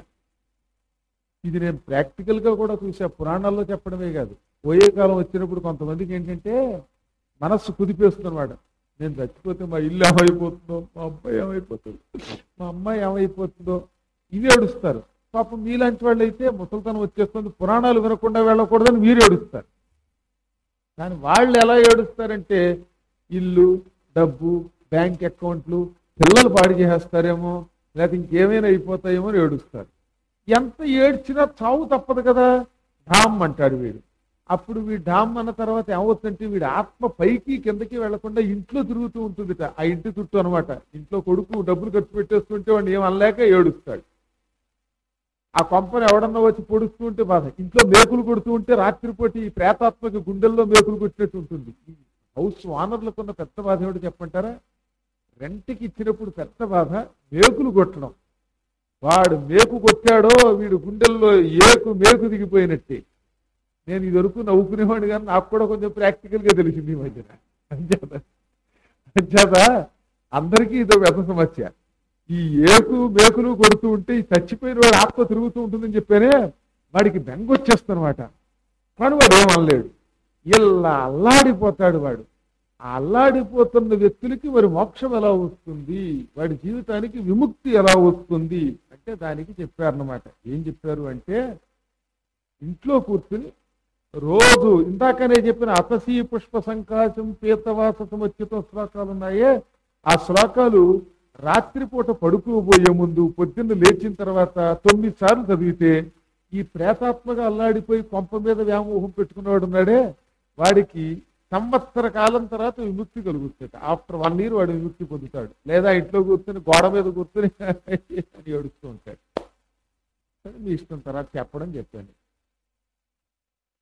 ఇది నేను ప్రాక్టికల్ గా కూడా చూసా పురాణాల్లో చెప్పడమే కాదు పోయే కాలం వచ్చినప్పుడు కొంతమందికి ఏంటంటే మనస్సు కుదిపేస్తుంది అనమాట నేను చచ్చిపోతే మా ఇల్లు ఏమైపోతుందో మా అబ్బాయి ఏమైపోతుందో మా అమ్మాయి ఏమైపోతుందో ఇవి ఏడుస్తారు పాపం మీలాంటి వాళ్ళు అయితే ముసలితనం వచ్చేస్తుంది పురాణాలు వినకుండా వెళ్ళకూడదని మీరు ఏడుస్తారు కానీ వాళ్ళు ఎలా ఏడుస్తారంటే ఇల్లు డబ్బు బ్యాంక్ అకౌంట్లు పిల్లలు పాడు చేసేస్తారేమో లేకపోతే ఇంకేమైనా అయిపోతాయేమో అని ఏడుస్తారు ఎంత ఏడ్చినా చావు తప్పదు కదా ఢామ్ అంటాడు వీడు అప్పుడు వీడు ఢామ్ అన్న తర్వాత ఏమవుతుందంటే వీడి ఆత్మ పైకి కిందకి వెళ్లకుండా ఇంట్లో తిరుగుతూ ఉంటుందిట ఆ ఇంటి చుట్టూ అనమాట ఇంట్లో కొడుకు డబ్బులు ఖర్చు పెట్టేస్తుంటే వాడిని ఏం అనలేక ఏడుస్తాడు ఆ కొంపను ఎవడన్నా వచ్చి పొడుస్తూ ఉంటే బాధ ఇంట్లో మేకులు కొడుతూ ఉంటే రాత్రిపూట ఈ ప్రేతాత్మకి గుండెల్లో మేకులు కొట్టినట్టు ఉంటుంది హౌస్ ఓనర్లకు ఉన్న పెద్ద బాధ ఏమిటో చెప్పంటారా రెంట్కి ఇచ్చినప్పుడు పెద్ద బాధ మేకులు కొట్టడం వాడు మేకు కొట్టాడో వీడు గుండెల్లో ఏకు మేకు దిగిపోయినట్టే నేను ఇది వరకు నవ్వుకునేవాడు కానీ నాకు కూడా కొంచెం ప్రాక్టికల్ గా తెలిసింది ఈ మధ్యన అంచేత అంచేత అందరికీ ఇదో పెద్ద సమస్య ఈ ఏకు మేకులు కొడుతూ ఉంటే ఈ చచ్చిపోయిన వాడు ఆత్మ తిరుగుతూ ఉంటుందని చెప్పానే వాడికి బెంగ వచ్చేస్తుందన్నమాట కానీ వాడు ఏమనలేడు ఇలా అల్లాడిపోతాడు వాడు ఆ అల్లాడిపోతున్న వ్యక్తులకి మరి మోక్షం ఎలా వస్తుంది వాడి జీవితానికి విముక్తి ఎలా వస్తుంది అంటే దానికి చెప్పారన్నమాట ఏం చెప్పారు అంటే ఇంట్లో కూర్చుని రోజు ఇందాకనే చెప్పిన అతసీ పుష్ప సంకాశం పీతవాస వచ్చిత శ్లోకాలు ఉన్నాయే ఆ శ్లోకాలు రాత్రిపూట పడుకోబోయే ముందు పొద్దున్న లేచిన తర్వాత తొమ్మిది సార్లు చదివితే ఈ ప్రేతాత్మగా అల్లాడిపోయి కొంప మీద వ్యామోహం పెట్టుకున్నవాడు ఉన్నాడే వాడికి సంవత్సర కాలం తర్వాత విముక్తి కలుగుతుంది ఆఫ్టర్ వన్ ఇయర్ వాడు విముక్తి పొందుతాడు లేదా ఇంట్లో కూర్చొని గోడ మీద కూర్చొని అని ఏడుస్తూ ఉంటాడు సరే, మీ ఇష్టం తర్వాత చెప్పడం చెప్పాను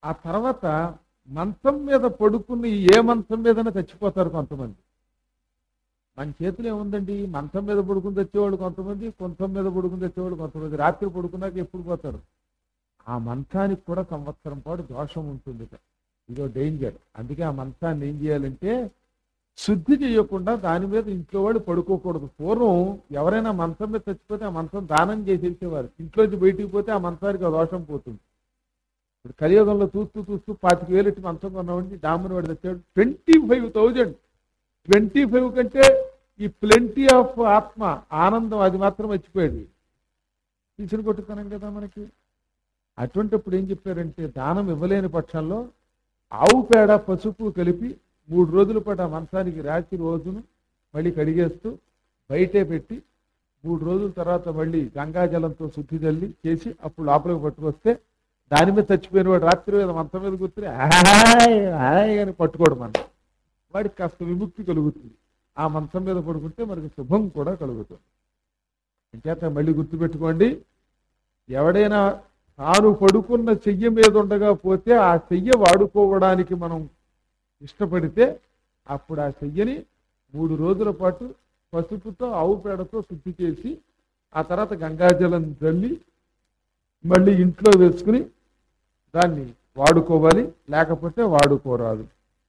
ఆ తర్వాత మంచం మీద పడుకుని ఏ మంచం మీదనే చచ్చిపోతారు కొంతమంది మన చేతిలో ఏముందండి మంచం మీద పడుకుని తెచ్చేవాళ్ళు కొంతమంది కొంచెం మీద పడుకుని తెచ్చేవాళ్ళు కొంతమంది రాత్రి పడుకున్నాక ఎప్పుడు పోతారు ఆ మంచానికి కూడా సంవత్సరం పాటు దోషం ఉంటుంది ఇదో డేంజర్ అందుకే ఆ మంచాన్ని ఏం చేయాలంటే శుద్ధి చేయకుండా దాని మీద ఇంట్లో వాళ్ళు పడుకోకూడదు పూర్వం ఎవరైనా మంచం మీద చచ్చిపోతే ఆ మంచం దానం చేసి వెళ్ళేవారు ఇంట్లోంచి బయటికి పోతే ఆ మంచానికి ఆ దోషం పోతుంది ఇప్పుడు కలియుగంలో చూస్తూ చూస్తూ పాతిక వేలు ఇట్టి మంచం కొన్నామండి డాముని వాడు తెచ్చాడు twenty five thousand twenty five కంటే ఈ ప్లెంటీ ఆఫ్ ఆత్మ ఆనందం అది మాత్రం వచ్చిపోయాడు తీసుకుని కొట్టుకున్నాం కదా మనకి అటువంటిప్పుడు ఏం చెప్పారంటే దానం ఇవ్వలేని పక్షంలో ఆవు పేడ పసుపు కలిపి మూడు రోజుల పాటు ఆ మంచానికి రాత్రి రోజును మళ్ళీ కడిగేస్తూ బయటే పెట్టి మూడు రోజుల తర్వాత మళ్ళీ గంగాజలంతో శుద్ధి చల్లి చేసి అప్పుడు లోపలికి పట్టుకొస్తే దాని మీద చచ్చిపోయిన వాడు రాత్రి మీద మంచం మీద కూర్చుని హాయ్ హాయ్ అని పట్టుకోవడం మనం వాడికి కాస్త విముక్తి కలుగుతుంది ఆ మంచం మీద పడుకుంటే మనకి శుభం కూడా కలుగుతుంది ఇంకేత మళ్ళీ గుర్తుపెట్టుకోండి ఎవడైనా తాను పడుకున్న చెయ్య మీద ఉండగా పోతే ఆ చెయ్య వాడుకోవడానికి మనం ఇష్టపడితే అప్పుడు ఆ చెయ్యని మూడు రోజుల పాటు పసుపుతో ఆవు పేడతో శుద్ధి చేసి ఆ తర్వాత గంగాజలం చల్లి మళ్ళీ ఇంట్లో వేసుకుని దాన్ని వాడుకోవాలి లేకపోతే వాడుకోరాదు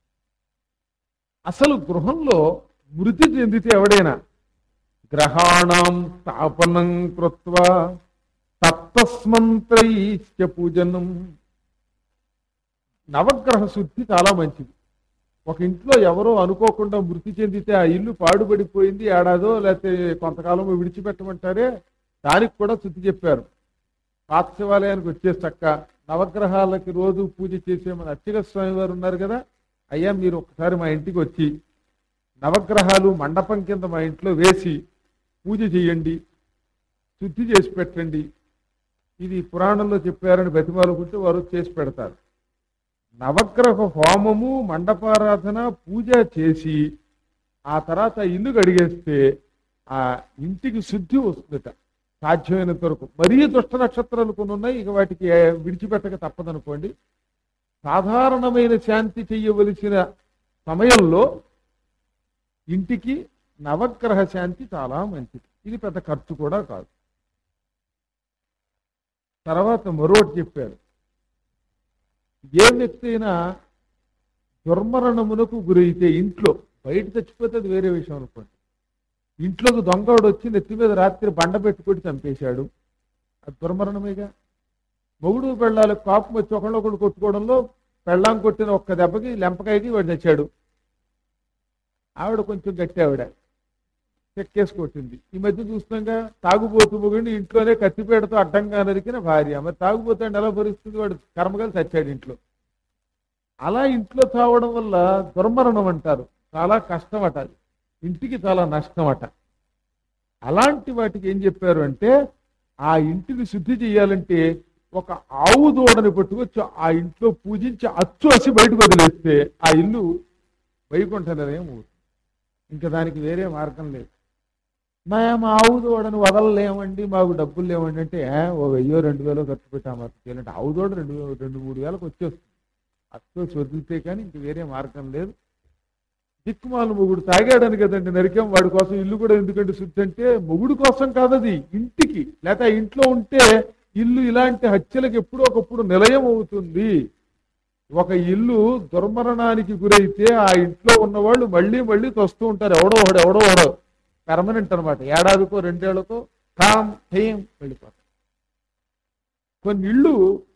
అసలు గృహంలో మృతి చెందితే ఎవడైనా గ్రహాణం స్థాపనం కృత్వా తప్తస్మంత్రైశ్చ పూజనం నవగ్రహ శుద్ధి చాలా మంచిది ఒక ఇంట్లో ఎవరో అనుకోకుండా మృతి చెందితే ఆ ఇల్లు పాడుపడిపోయింది ఏడాదో లేకపోతే కొంతకాలం విడిచిపెట్టమంటారే దానికి కూడా శుద్ధి చెప్పారు పాత శివాలయానికి వచ్చేసి చక్క నవగ్రహాలకి రోజు పూజ చేసే మన అర్చక స్వామి వారు ఉన్నారు కదా అయ్యా మీరు ఒకసారి మా ఇంటికి వచ్చి నవగ్రహాలు మండపం కింద మా ఇంట్లో వేసి పూజ చేయండి శుద్ధి చేసి పెట్టండి ఇది పురాణంలో చెప్పారని బతిమాలుకుంటే వారు చేసి పెడతారు నవగ్రహ హోమము మండపారాధన పూజ చేసి ఆ తర్వాత ఇల్లు కడిగేస్తే ఆ ఇంటికి శుద్ధి వస్తుందట సాధ్యమైనంత వరకు మరీ దుష్ట నక్షత్రాలు కొన్ని ఉన్నాయి ఇక వాటికి విడిచిపెట్టక తప్పదనుకోండి సాధారణమైన శాంతి చెయ్యవలసిన సమయంలో ఇంటికి నవగ్రహ శాంతి చాలా మంచిది ఇది పెద్ద ఖర్చు కూడా కాదు తర్వాత మరొకటి చెప్పారు ఏ వ్యక్తి అయినా దుర్మరణమునకు గురైతే ఇంట్లో బయట చచ్చిపోతే అది వేరే విషయం అనుకోండి ఇంట్లోకి దొంగవాడు వచ్చి నెత్తి మీద రాత్రి బండ పెట్టుకొని చంపేశాడు అది దుర్మరణమేగా మొగుడు పెళ్ళాలి కోపం వచ్చి ఒకళ్ళొకడు కొట్టుకోవడంలో పెళ్ళాం కొట్టిన ఒక్క దెబ్బకి లెంపకాయకి వాడు చచ్చాడు ఆవిడ కొంచెం గట్టి ఆవిడ చెక్కేసి కొట్టింది ఈ మధ్య చూస్తున్నాగా తాగుబోతు మొగుడిని ఇంట్లోనే కత్తిపేటతో అడ్డంగా నరికిన భార్య మరి తాగుబోతాడు ఎలా భరిస్తుంది వాడు కర్మగాలు చచ్చాడు ఇంట్లో అలా ఇంట్లో తావడం వల్ల దుర్మరణం అంటారు చాలా కష్టం అట అది. ఇంటికి చాలా నష్టం అట అలాంటి వాటికి ఏం చెప్పారు అంటే ఆ ఇంటిని శుద్ధి చేయాలంటే ఒక ఆవు దూడని పట్టుకొచ్చి ఆ ఇంట్లో పూజించి అచ్చోసి బయటకు వదిలేస్తే ఆ ఇల్లు వైకుంఠ నిలయం అవుతుంది ఇంకా దానికి వేరే మార్గం లేదు మేము ఆవు దూడని వదలలేమండి మాకు డబ్బులు లేవండి అంటే "ఏ, ఓ వెయ్యో రెండు వేలో ఖర్చు పెట్టాము అసలు చేయాలంటే ఆవు దూడ రెండు వే- రెండు మూడు వేలకు వచ్చేస్తుంది అచ్చోసి వదిలితే కానీ ఇంక వేరే మార్గం లేదు దిక్కుమాల మొగుడు తాగాడని కదండి నరికాం వాడి కోసం ఇల్లు కూడా ఎందుకంటే శుద్ధి అంటే మొగుడు కోసం కాదది ఇంటికి లేకపోతే ఆ ఇంట్లో ఉంటే ఇల్లు ఇలాంటి హత్యలకు ఎప్పుడో ఒకప్పుడు నిలయం అవుతుంది ఒక ఇల్లు దుర్మరణానికి గురైతే ఆ ఇంట్లో ఉన్నవాళ్ళు మళ్ళీ మళ్ళీ తొస్తూ ఉంటారు ఎవడో ఒకడు ఎవడో ఒకడో పెర్మనెంట్ అనమాట ఏడాదికో రెండేళ్లకో ఠామ్ ఠేం వెళ్ళిపోతారు కొన్ని ఇళ్ళు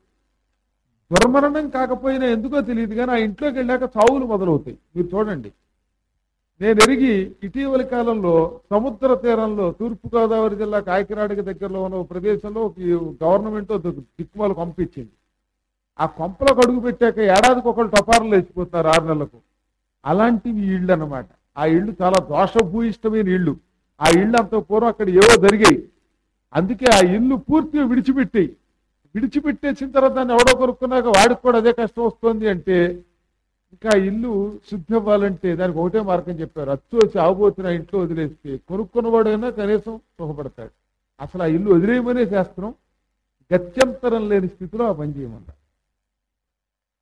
దుర్మరణం కాకపోయినా ఎందుకో తెలియదు కానీ ఆ ఇంట్లోకి వెళ్ళాక చావులు మొదలవుతాయి మీరు చూడండి నేను ఎరిగి ఇటీవలి కాలంలో సముద్ర తీరంలో తూర్పుగోదావరి జిల్లా కాకినాడకి దగ్గరలో ఉన్న ఒక ప్రదేశంలో ఒక గవర్నమెంట్ దిక్కుమాలు పంపించింది ఆ కొంపలో అడుగు పెట్టాక ఏడాదికి ఒకళ్ళు టపారులు లేచిపోతున్నారు ఆరు నెలలకు అలాంటివి ఈ ఇళ్ళు అన్నమాట ఆ ఇళ్ళు చాలా దోషభూయిష్టమైన ఇళ్ళు ఆ ఇళ్ళు అంత పూర్వం అక్కడ ఏవో జరిగాయి అందుకే ఆ ఇల్లు పూర్తిగా విడిచిపెట్టి విడిచిపెట్టేసిన తర్వాత దాన్ని ఎవడో కొనుక్కున్నాక వాడికి కూడా అదే కష్టం వస్తుంది అంటే ఇంకా ఇల్లు శుద్ధి అవ్వాలంటే దానికి ఒకటే మార్గం చెప్పారు అచ్చు వచ్చి ఆగబోతున్న ఇంట్లో వదిలేస్తే కొనుక్కున్నవాడైనా కనీసం సుఖపడతాడు అసలు ఆ ఇల్లు వదిలేయమనే శాస్త్రం గత్యంతరం లేని స్థితిలో ఆ పని చేయమన్నారు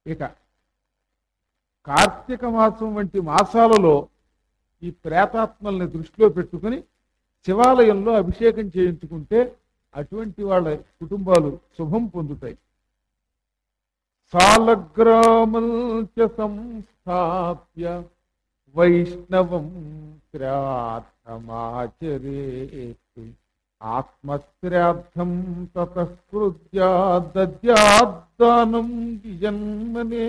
ఇక కార్తీక మాసం వంటి మాసాలలో ఈ ప్రేతాత్మల్ని దృష్టిలో పెట్టుకుని శివాలయంలో అభిషేకం చేయించుకుంటే అటువంటి వాళ్ళ కుటుంబాలు శుభం పొందుతాయి సాలగ్రామల్చ సంస్థాప్య వైష్ణవం శ్రాద్ధమాచరేత్ ఆత్మశ్రాద్ధం తతఃకృత్యా దద్యాద్దానం జన్మనే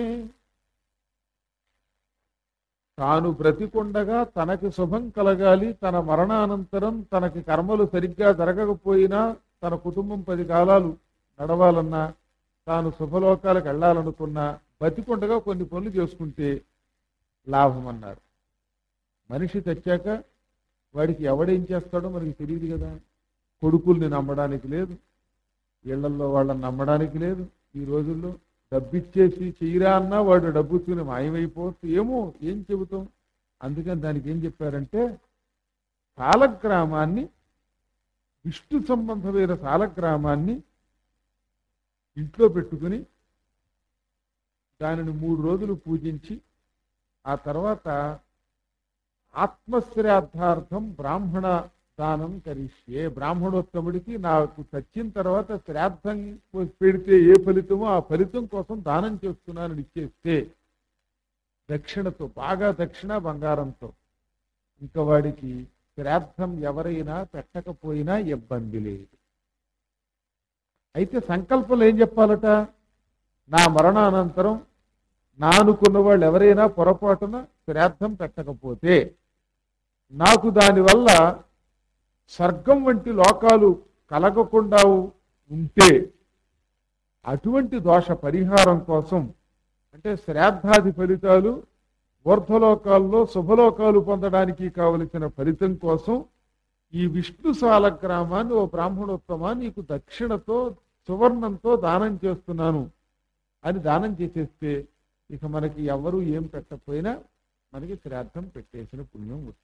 తాను బ్రతికొండగా తనకి శుభం కలగాలి తన మరణానంతరం తనకి కర్మలు సరిగ్గా జరగకపోయినా తన కుటుంబం పది కాలాలు నడవాలన్నా తాను శుభలోకాలకు వెళ్ళాలనుకున్నా బతికొండగా కొన్ని పనులు చేసుకుంటే లాభం అన్నారు మనిషి తెచ్చాక వాడికి ఎవడేం చేస్తాడో మనకి తెలియదు కదా కొడుకుల్ని నమ్మడానికి లేదు ఇళ్లల్లో వాళ్ళని నమ్మడానికి లేదు ఈ రోజుల్లో డబ్బిచ్చేసి చెయ్యరా అన్నా వాడు డబ్బు ఇచ్చుకుని మాయమైపోవచ్చు ఏమో ఏం చెబుతాం అందుకని దానికి ఏం చెప్పారంటే సాలగ్రామాన్ని విష్ణు సంబంధమైన సాలగ్రామాన్ని ఇంట్లో పెట్టుకుని దానిని మూడు రోజులు పూజించి ఆ తర్వాత ఆత్మశ్రాద్ధార్థం బ్రాహ్మణ దానం కరిష్యే బ్రాహ్మణోత్తముడికి నాకు చచ్చిన తర్వాత శ్రాద్ధం పెడితే ఏ ఫలితమో ఆ ఫలితం కోసం దానం చేస్తున్నానని ఇచ్చేస్తే దక్షిణతో బాగా దక్షిణ బంగారంతో ఇంకా వాడికి శ్రాద్ధం ఎవరైనా పెట్టకపోయినా ఇబ్బంది లేదు అయితే సంకల్పంలో ఏం చెప్పాలట నా మరణానంతరం నా అనుకున్న వాళ్ళు ఎవరైనా పొరపాటున శ్రాద్ధం పెట్టకపోతే నాకు దానివల్ల స్వర్గం వంటి లోకాలు కలగకుండా ఉంటే అటువంటి దోష పరిహారం కోసం అంటే శ్రాద్ధాది ఫలితాలు ఊర్ధ్వలోకాల్లో శుభలోకాలు పొందడానికి కావలసిన ఫలితం కోసం ఈ విష్ణు సాలగ్రామాన్ని ఓ బ్రాహ్మణోత్తమా నీకు దక్షిణతో సువర్ణంతో దానం చేస్తున్నాను అని దానం చేసేస్తే ఇక మనకి ఎవరు ఏం పెట్టకపోయినా మనకి శ్రాద్ధం పెట్టేసిన పుణ్యం వస్తుంది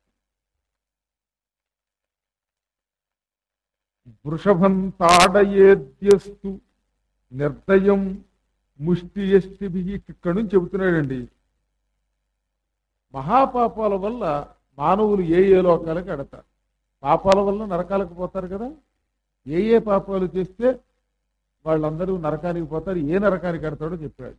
వృషభం తాడయేద్యస్తు నిర్దయం ముష్టియష్టిభి ఇక్కడ నుంచి చెబుతున్నాడండి మహాపాపాల వల్ల మానవులు ఏ ఏ లోకాలకు ఎడతారు పాపాల వల్ల నరకాలకు పోతారు కదా ఏ ఏ పాపాలు చేస్తే వాళ్ళందరూ నరకానికి పోతారు ఏ నరకానికి ఎడతాడో చెప్పాడు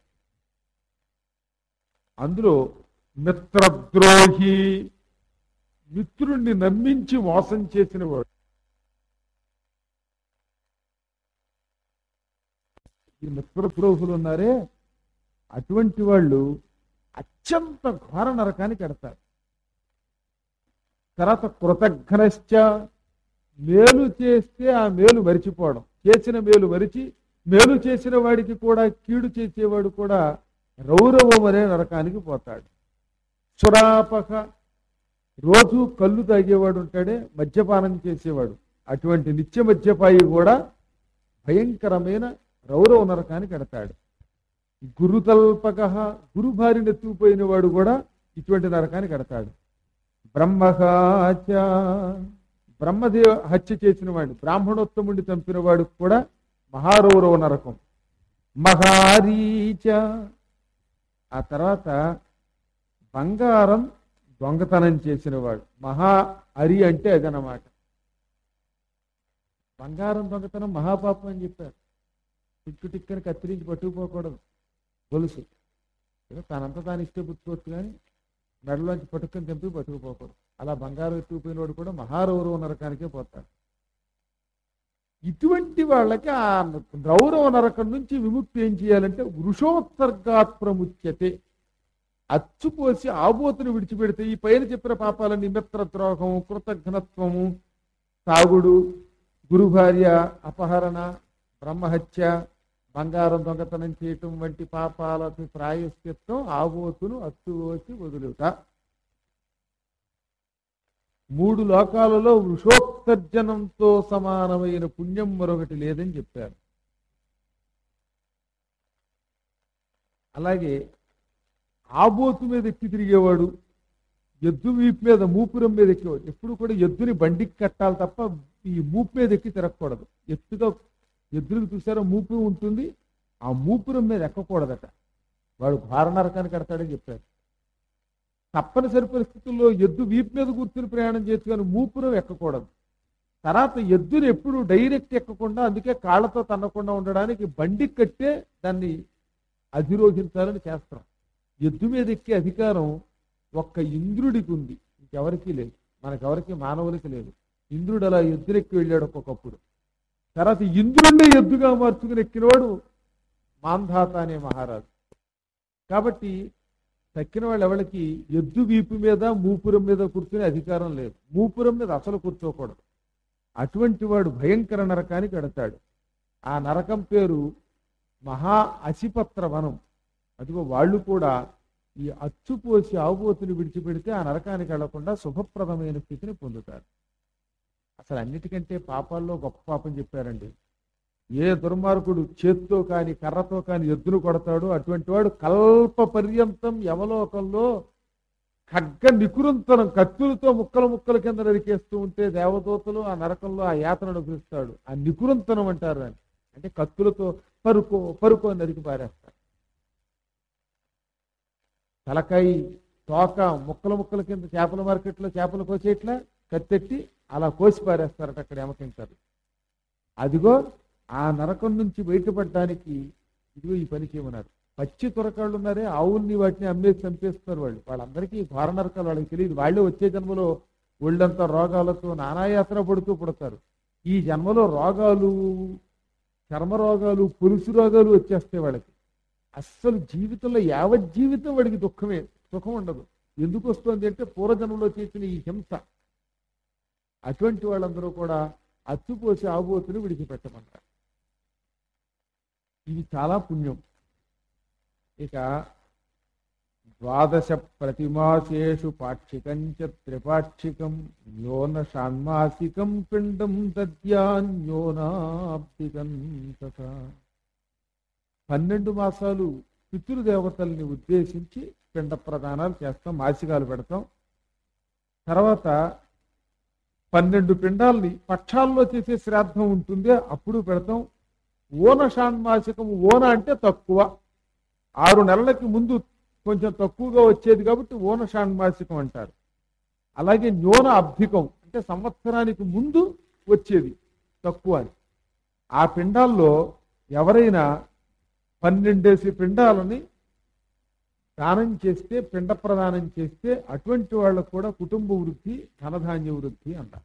అందులో మిత్రద్రోహి మిత్రుణ్ణి నమ్మించి మోసం చేసిన వాడు ఈ మిత్రద్రోహులు ఉన్నారే అటువంటి వాళ్ళు అత్యంత ఘోర నరకానికి ఎడతారు తర్వాత కృతజ్ఞశ్చ మేలు చేస్తే ఆ మేలు మరిచిపోవడం చేసిన మేలు మరిచి మేలు చేసిన వాడికి కూడా కీడు చేసేవాడు కూడా రౌరవం అనే నరకానికి పోతాడు సురాపక రోజు కళ్ళు తాగేవాడు ఉంటాడే మద్యపానం చేసేవాడు అటువంటి నిత్య మద్యపాయి కూడా భయంకరమైన రౌరవ నరకానికి ఎడతాడు గురుతల్పక గురుభారిని ఎత్తుకుపోయిన వాడు కూడా ఇటువంటి నరకానికి ఎడతాడు బ్రహ్మహాచ బ్రహ్మదేవ హత్య చేసిన వాడు బ్రాహ్మణోత్తముడిని చంపిన వాడు కూడా మహారౌరవ నరకం మహారీచ ఆ తర్వాత బంగారం దొంగతనం చేసిన వాడు మహా అరి అంటే అదనమాట బంగారం దొంగతనం మహాపాపం అని చెప్పారు టిక్కు టిక్కని కత్తిరించి పట్టుకుపోకూడదు గొలుసు ఏదో తనంతా తాను ఇస్తే పుచ్చుకోవచ్చు కానీ మెడలోంచి పట్టుకొని తెంపి పట్టుకుపోకూడదు అలా బంగారం ఎత్తుకుపోయిన వాడు కూడా మహారౌరవ నరకానికే పోతాడు ఇటువంటి వాళ్ళకి ఆ రౌరవ నరకం నుంచి విముక్తి ఏం చేయాలంటే వృషోత్సర్గాత్ ప్రముచ్యతే అచ్చుపోసి ఆబోతుని విడిచిపెడితే ఈ పైన చెప్పిన పాపాలన్నీ మిత్రద్రోహము కృతజ్ఞత్వము తాగుడు గురుభార్య అపహరణ బ్రహ్మహత్య బంగారం దొంగతనం చేయటం వంటి పాపాలకు ప్రాయశ్చిత్తం ఆబోతును అచ్చుపోసి వదులుట మూడు లోకాలలో వృషోత్సర్జనంతో సమానమైన పుణ్యం మరొకటి లేదని చెప్పారు అలాగే ఆబోతు మీద ఎక్కి తిరిగేవాడు ఎద్దు వీపు మీద మూపురం మీద ఎక్కేవాడు ఎప్పుడు కూడా ఎద్దుని బండికి కట్టాలి తప్ప ఈ మూపు మీద ఎక్కి తిరగకూడదు ఎత్తుగా ఎద్దులకు చూసారో మూపు ఉంటుంది ఆ మూపురం మీద ఎక్కకూడదట వాడు ఘోర నరకానికి కడతాడని చెప్పారు తప్పనిసరి పరిస్థితుల్లో ఎద్దు వీపు మీద కూర్చుని ప్రయాణం చేయొచ్చు కానీ మూపురం ఎక్కకూడదు తర్వాత ఎద్దుని ఎప్పుడు డైరెక్ట్ ఎక్కకుండా అందుకే కాళ్ళతో తన్నకుండా ఉండడానికి బండి కట్టే దాన్ని అధిరోహించాలని చేస్తాం ఎద్దు మీద ఎక్కే అధికారం ఒక్క ఇంద్రుడికి ఉంది ఇంకెవరికీ లేదు మనకెవరికి మానవులకి లేదు ఇంద్రుడు అలా ఎద్దునెక్కి వెళ్ళాడు ఒక్కొక్కప్పుడు తర్వాత ఇంద్రుడిని ఎద్దుగా మార్చుకుని ఎక్కినవాడు మాంధాత అనే మహారాజు కాబట్టి తక్కిన వాళ్ళు ఎవరికి ఎద్దు వీపు మీద మూపురం మీద కూర్చునే అధికారం లేదు మూపురం మీద అసలు కూర్చోకూడదు అటువంటి వాడు భయంకర నరకానికి ఎడతాడు ఆ నరకం పేరు మహా అసిపత్ర వనం అదిగో వాళ్ళు కూడా ఈ అచ్చుపోసి ఆవుబోతుని విడిచిపెడితే ఆ నరకానికి వెళ్లకుండా శుభప్రదమైన స్థితిని పొందుతారు అసలు అన్నిటికంటే పాపాల్లో గొప్ప పాపం చెప్పారండి ఏ దుర్మార్గుడు చేత్తో కాని కర్రతో కాని ఎద్దును కొడతాడో అటువంటి వాడు కల్ప పర్యంతం యమలోకంలో ఖడ్గ నికురంతరం కత్తులతో ముక్కలు ముక్కల కింద నరికేస్తూ ఉంటే దేవదూతలు ఆ నరకంలో ఆ యాతను అనుభవిస్తాడు ఆ నికురంతనం అంటారు దాన్ని అంటే కత్తులతో పరుకో పరుకో అని నరికి పారేస్తారు తలకాయి తోక ముక్కల ముక్కల కింద చేపల మార్కెట్లో చేపలు కోసేట్లా కత్తెట్టి అలా కోసి పారేస్తారట అక్కడ యమకింటారు అదిగో ఆ నరకం నుంచి బయటపడడానికి ఇదిగో ఈ పని చేయమన్నారు పచ్చి తురకాళ్ళు ఉన్నారే ఆవుల్ని వాటిని అమ్మేసి చంపేస్తున్నారు వాళ్ళు వాళ్ళందరికీ ఘోర నరకాలు వాళ్ళకి తెలియదు వాళ్ళే వచ్చే జన్మలో ఒళ్ళంతా రోగాలతో నానాయాత్ర పడుతూ పుడతారు ఈ జన్మలో రోగాలు చర్మ రోగాలు పులుసు రోగాలు వచ్చేస్తాయి వాళ్ళకి అస్సలు జీవితంలో యావత్ జీవితం వాడికి దుఃఖమే సుఖం ఉండదు ఎందుకు వస్తుంది అంటే పూర్వజన్మలో చేసిన ఈ హింస అటువంటి వాళ్ళందరూ కూడా అచ్చుపోసి ఆబోతుని విడిచిపెట్టమంటారు ఇది చాలా పుణ్యం ఇక ద్వాదశ ప్రతిమాసేషు పాక్షికం చ త్రిపాక్షికం యోన షాన్మాసికం పిండం దద్యాన్యోనాబ్దికం తథా పన్నెండు మాసాలు పితృదేవతల్ని ఉద్దేశించి పిండ ప్రదానాలు చేస్తాం మాసికాలు పెడతాం తర్వాత పన్నెండు పిండాల్ని పక్షాల్లో చేసే శ్రాద్ధం ఉంటుంది అప్పుడు పెడతాం ఓన షాన్మాసికం ఓన అంటే తక్కువ ఆరు నెలలకి ముందు కొంచెం తక్కువగా వచ్చేది కాబట్టి ఓన షాన్మాసికం అంటారు అలాగే న్యూన అబ్ధికం అంటే సంవత్సరానికి ముందు వచ్చేది తక్కువ అని ఆ పిండాల్లో ఎవరైనా పన్నెండేసి పిండాలని దానం చేస్తే పిండ ప్రదానం చేస్తే అటువంటి వాళ్ళకు కూడా కుటుంబ వృద్ధి ధనధాన్య వృద్ధి అన్నారు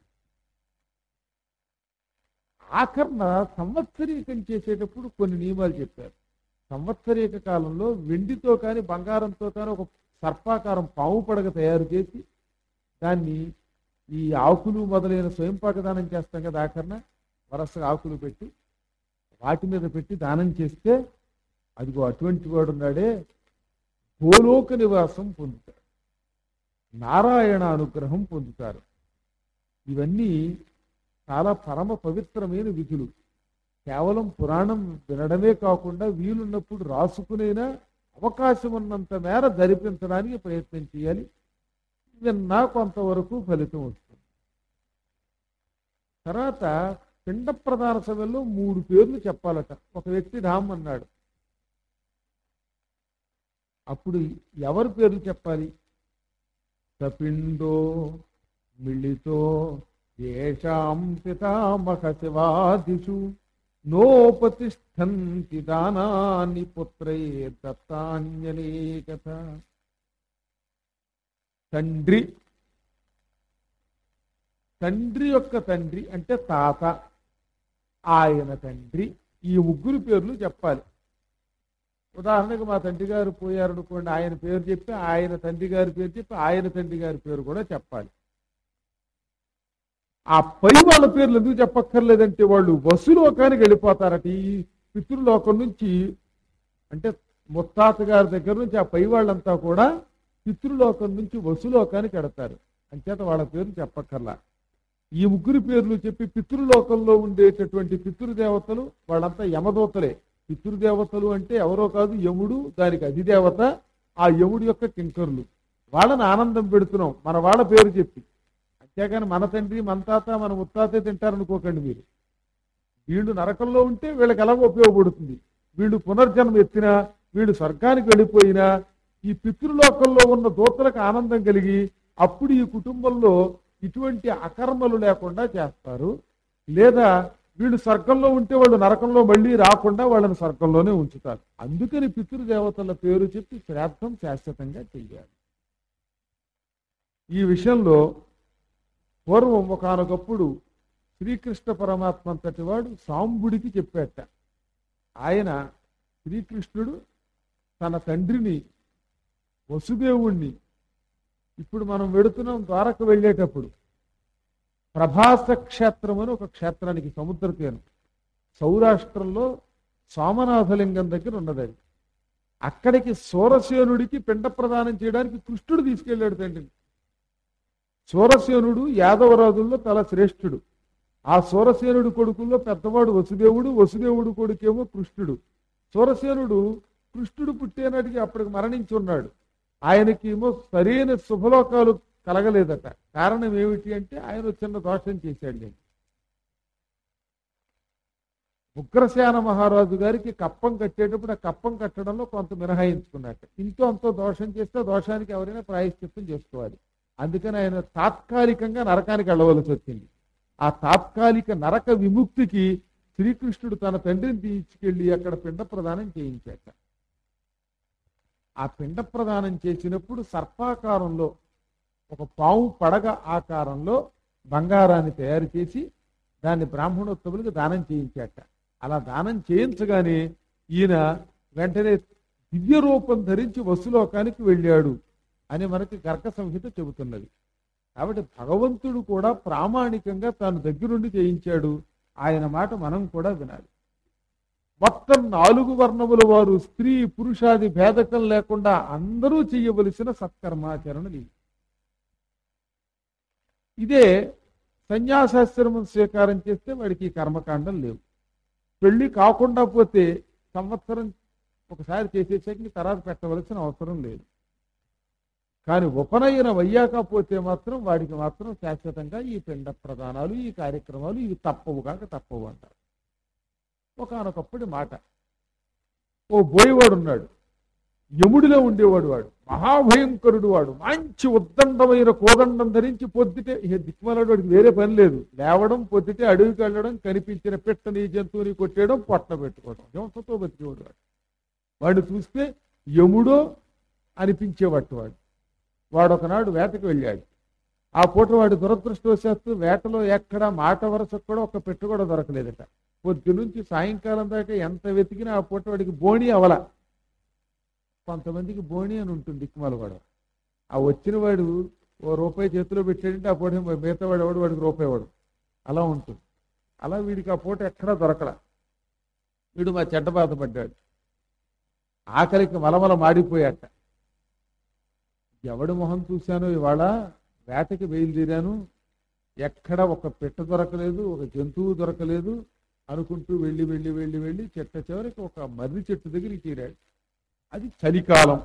ఆఖరణ సంవత్సరీకం చేసేటప్పుడు కొన్ని నియమాలు చెప్పారు సంవత్సరీక కాలంలో వెండితో కానీ బంగారంతో కానీ ఒక సర్పాకారం పాము పడగ తయారు చేసి దాన్ని ఈ ఆకులు మొదలైన స్వయంపాక దానం చేస్తాం కదా ఆఖరణ వరసగా ఆకులు పెట్టి వాటి మీద పెట్టి దానం చేస్తే అదిగో అటువంటి వాడు ఉన్నాడే భూలోక నివాసం పొందుతారు నారాయణ అనుగ్రహం పొందుతారు ఇవన్నీ చాలా పరమ పవిత్రమైన విధులు కేవలం పురాణం వినడమే కాకుండా వీలున్నప్పుడు రాసుకునైనా అవకాశం ఉన్నంత మేర ధరిపించడానికి ప్రయత్నం చేయాలి విన్నా కొంతవరకు ఫలితం వస్తుంది తర్వాత పిండ ప్రధాన సభలో మూడు పేర్లు చెప్పాలట ఒక వ్యక్తి రామ్ అన్నాడు అప్పుడు ఎవరి పేర్లు చెప్పాలి సపిండో మిళితో ఏషాం పితామహ శివాదిషు నోపతిష్టంతి దానాన్ని పుత్రై దత్తాంజనే కథ తండ్రి తండ్రి యొక్క తండ్రి అంటే తాత ఆయన తండ్రి ఈ ముగ్గురు పేర్లు చెప్పాలి ఉదాహరణకు మా తండ్రి గారు పోయారు అనుకోండి ఆయన పేరు చెప్పి ఆయన తండ్రి గారి పేరు చెప్పి ఆయన తండ్రి గారి పేరు కూడా చెప్పాలి ఆ పై వాళ్ళ పేర్లు ఎందుకు చెప్పక్కర్లేదంటే వాళ్ళు వసులోకానికి వెళ్ళిపోతారట ఈ పితృలోకం నుంచి అంటే ముత్తాత గారి దగ్గర నుంచి ఆ పై వాళ్ళంతా కూడా పితృలోకం నుంచి వసులోకానికి ఎడతారు అంచేత వాళ్ళ పేర్లు చెప్పక్కర్లా ఈ ముగ్గురు పేర్లు చెప్పి పితృలోకంలో ఉండేటటువంటి పితృదేవతలు వాళ్ళంతా యమదూతలే పితృదేవతలు అంటే ఎవరో కాదు యముడు దానికి అధిదేవత ఆ యముడు యొక్క కింకరులు వాళ్ళని ఆనందం పెడుతున్నాం మన వాళ్ళ పేరు చెప్పి అంతేగాని మన తండ్రి మన తాత మన ముత్తాతే తింటారనుకోకండి మీరు వీళ్ళు నరకంలో ఉంటే వీళ్ళకి ఎలాగో ఉపయోగపడుతుంది వీళ్ళు పునర్జన్మ ఎత్తినా వీళ్ళు స్వర్గానికి వెళ్ళిపోయినా ఈ పితృలోకంలో ఉన్న దూతలకు ఆనందం కలిగి అప్పుడు ఈ కుటుంబంలో ఇటువంటి అకర్మలు లేకుండా చేస్తారు లేదా వీళ్ళు స్వర్గంలో ఉంటే వాళ్ళు నరకంలో మళ్ళీ రాకుండా వాళ్ళని స్వర్గంలోనే ఉంచుతారు అందుకని పితృదేవతల పేరు చెప్పి శ్రాద్ధం శాశ్వతంగా చెయ్యాలి ఈ విషయంలో పూర్వం ఒకనొకప్పుడు శ్రీకృష్ణ పరమాత్మ అంతటి వాడు సాంబుడికి చెప్పాట ఆయన శ్రీకృష్ణుడు తన తండ్రిని వసుదేవుణ్ణి ఇప్పుడు మనం వెడుతున్నాం ద్వారకు వెళ్ళేటప్పుడు ప్రభాస క్షేత్రం అని ఒక క్షేత్రానికి సముద్ర తీరం సౌరాష్ట్రంలో సోమనాథలింగం దగ్గర ఉన్నది అది అక్కడికి సూరసేనుడికి పిండ ప్రదానం చేయడానికి కృష్ణుడు తీసుకెళ్ళాడు తండ్రిని సూరసేనుడు యాదవరాజుల్లో తల శ్రేష్ఠుడు ఆ సూరసేనుడు కొడుకుల్లో పెద్దవాడు వసుదేవుడు వసుదేవుడు కొడుకేమో కృష్ణుడు సూరసేనుడు కృష్ణుడు పుట్టేనాటికి అప్పటికి మరణించి ఉన్నాడు ఆయనకేమో సరైన శుభలోకాలు కలగలేదట కారణం ఏమిటి అంటే ఆయన చిన్న దోషం చేశాడు నేను ఉగ్రసేన మహారాజు గారికి కప్పం కట్టేటప్పుడు ఆ కప్పం కట్టడంలో కొంత మినహాయించుకున్నట్ట ఇంతో అంతో దోషం చేస్తే దోషానికి ఎవరైనా ప్రాయశ్చిత్తం చేసుకోవాలి అందుకని ఆయన తాత్కాలికంగా నరకానికి వెళ్ళవలసి వచ్చింది ఆ తాత్కాలిక నరక విముక్తికి శ్రీకృష్ణుడు తన తండ్రిని తీసుకెళ్లి అక్కడ పిండ ప్రదానం చేయించాట ఆ పిండ ప్రదానం చేసినప్పుడు సర్పాకారంలో ఒక పాము పడగ ఆకారంలో బంగారాన్ని తయారు చేసి దాన్ని బ్రాహ్మణోత్తములకు దానం చేయించాట అలా దానం చేయించగానే ఈయన వెంటనే దివ్య రూపం ధరించి వసులోకానికి వెళ్ళాడు అని మనకి గర్క సంహిత చెబుతున్నది కాబట్టి భగవంతుడు కూడా ప్రామాణికంగా తాను దగ్గరుండి చేయించాడు ఆయన మాట మనం కూడా వినాలి మొత్తం నాలుగు వర్ణముల వారు స్త్రీ పురుషాది భేదకం లేకుండా అందరూ చేయవలసిన సత్కర్మాచరణలు ఇవి ఇదే సన్యాసాశ్రమం స్వీకారం చేస్తే వాడికి ఈ కర్మకాండం లేవు పెళ్లి కాకుండా పోతే సంవత్సరం ఒకసారి చేసేసరికి తర్వాత పెట్టవలసిన అవసరం లేదు కానీ ఉపనయనం అయ్యాక పోతే మాత్రం వాడికి మాత్రం శాశ్వతంగా ఈ పిండ ప్రదానాలు ఈ కార్యక్రమాలు ఇవి తప్పవు కాక తప్పవు అంటారు ఒకనొకప్పటి మాట ఓ బోయేవాడు ఉన్నాడు యముడిలో ఉండేవాడు వాడు మహాభయంకరుడు వాడు మంచి ఉద్దండమైన కోదండం ధరించి పొద్దుటే ఇక దిక్కుమలాడు వాడికి వేరే పని లేదు లేవడం పొద్దుటే అడవికి వెళ్ళడం కనిపించిన పెట్టని జంతువుని కొట్టేయడం పొట్ట పెట్టుకోవడం హింసతో బతికేవాడు వాడు వాడిని చూస్తే యముడో అనిపించేవాడు వాడు వాడు ఒకనాడు వేటకు వెళ్ళాడు ఆ పూట వాడి దురదృష్టవశాత్తు వేటలో ఎక్కడ మాట వరుసకు కూడా ఒక పెట్టు కూడా దొరకలేదట పొద్దు నుంచి సాయంకాలం దాకా ఎంత వెతికినా ఆ పూట వాడికి బోణి అవల కొంతమందికి బోణి అని ఉంటుంది దిక్కుమాల వాడు ఆ వచ్చిన వాడు ఓ రూపాయి చేతిలో పెట్టాడంటే ఆ పూట మిగతా వాడు ఎవడు వాడికి రూపాయి వాడు అలా ఉంటుంది అలా వీడికి ఆ పూట ఎక్కడా దొరకల వీడు మా చెడ్డ బాధపడ్డాడు ఆకలికి మలమల మాడిపోయాట ఎవడి మొహం చూశానో ఇవాళ వేటకి బయలుదేరాను ఎక్కడ ఒక పెట్ట దొరకలేదు ఒక జంతువు దొరకలేదు అనుకుంటూ వెళ్ళి వెళ్ళి వెళ్ళి వెళ్ళి చెట్ట చివరికి ఒక మర్రి చెట్టు దగ్గరికి చేరాడు అది చలికాలం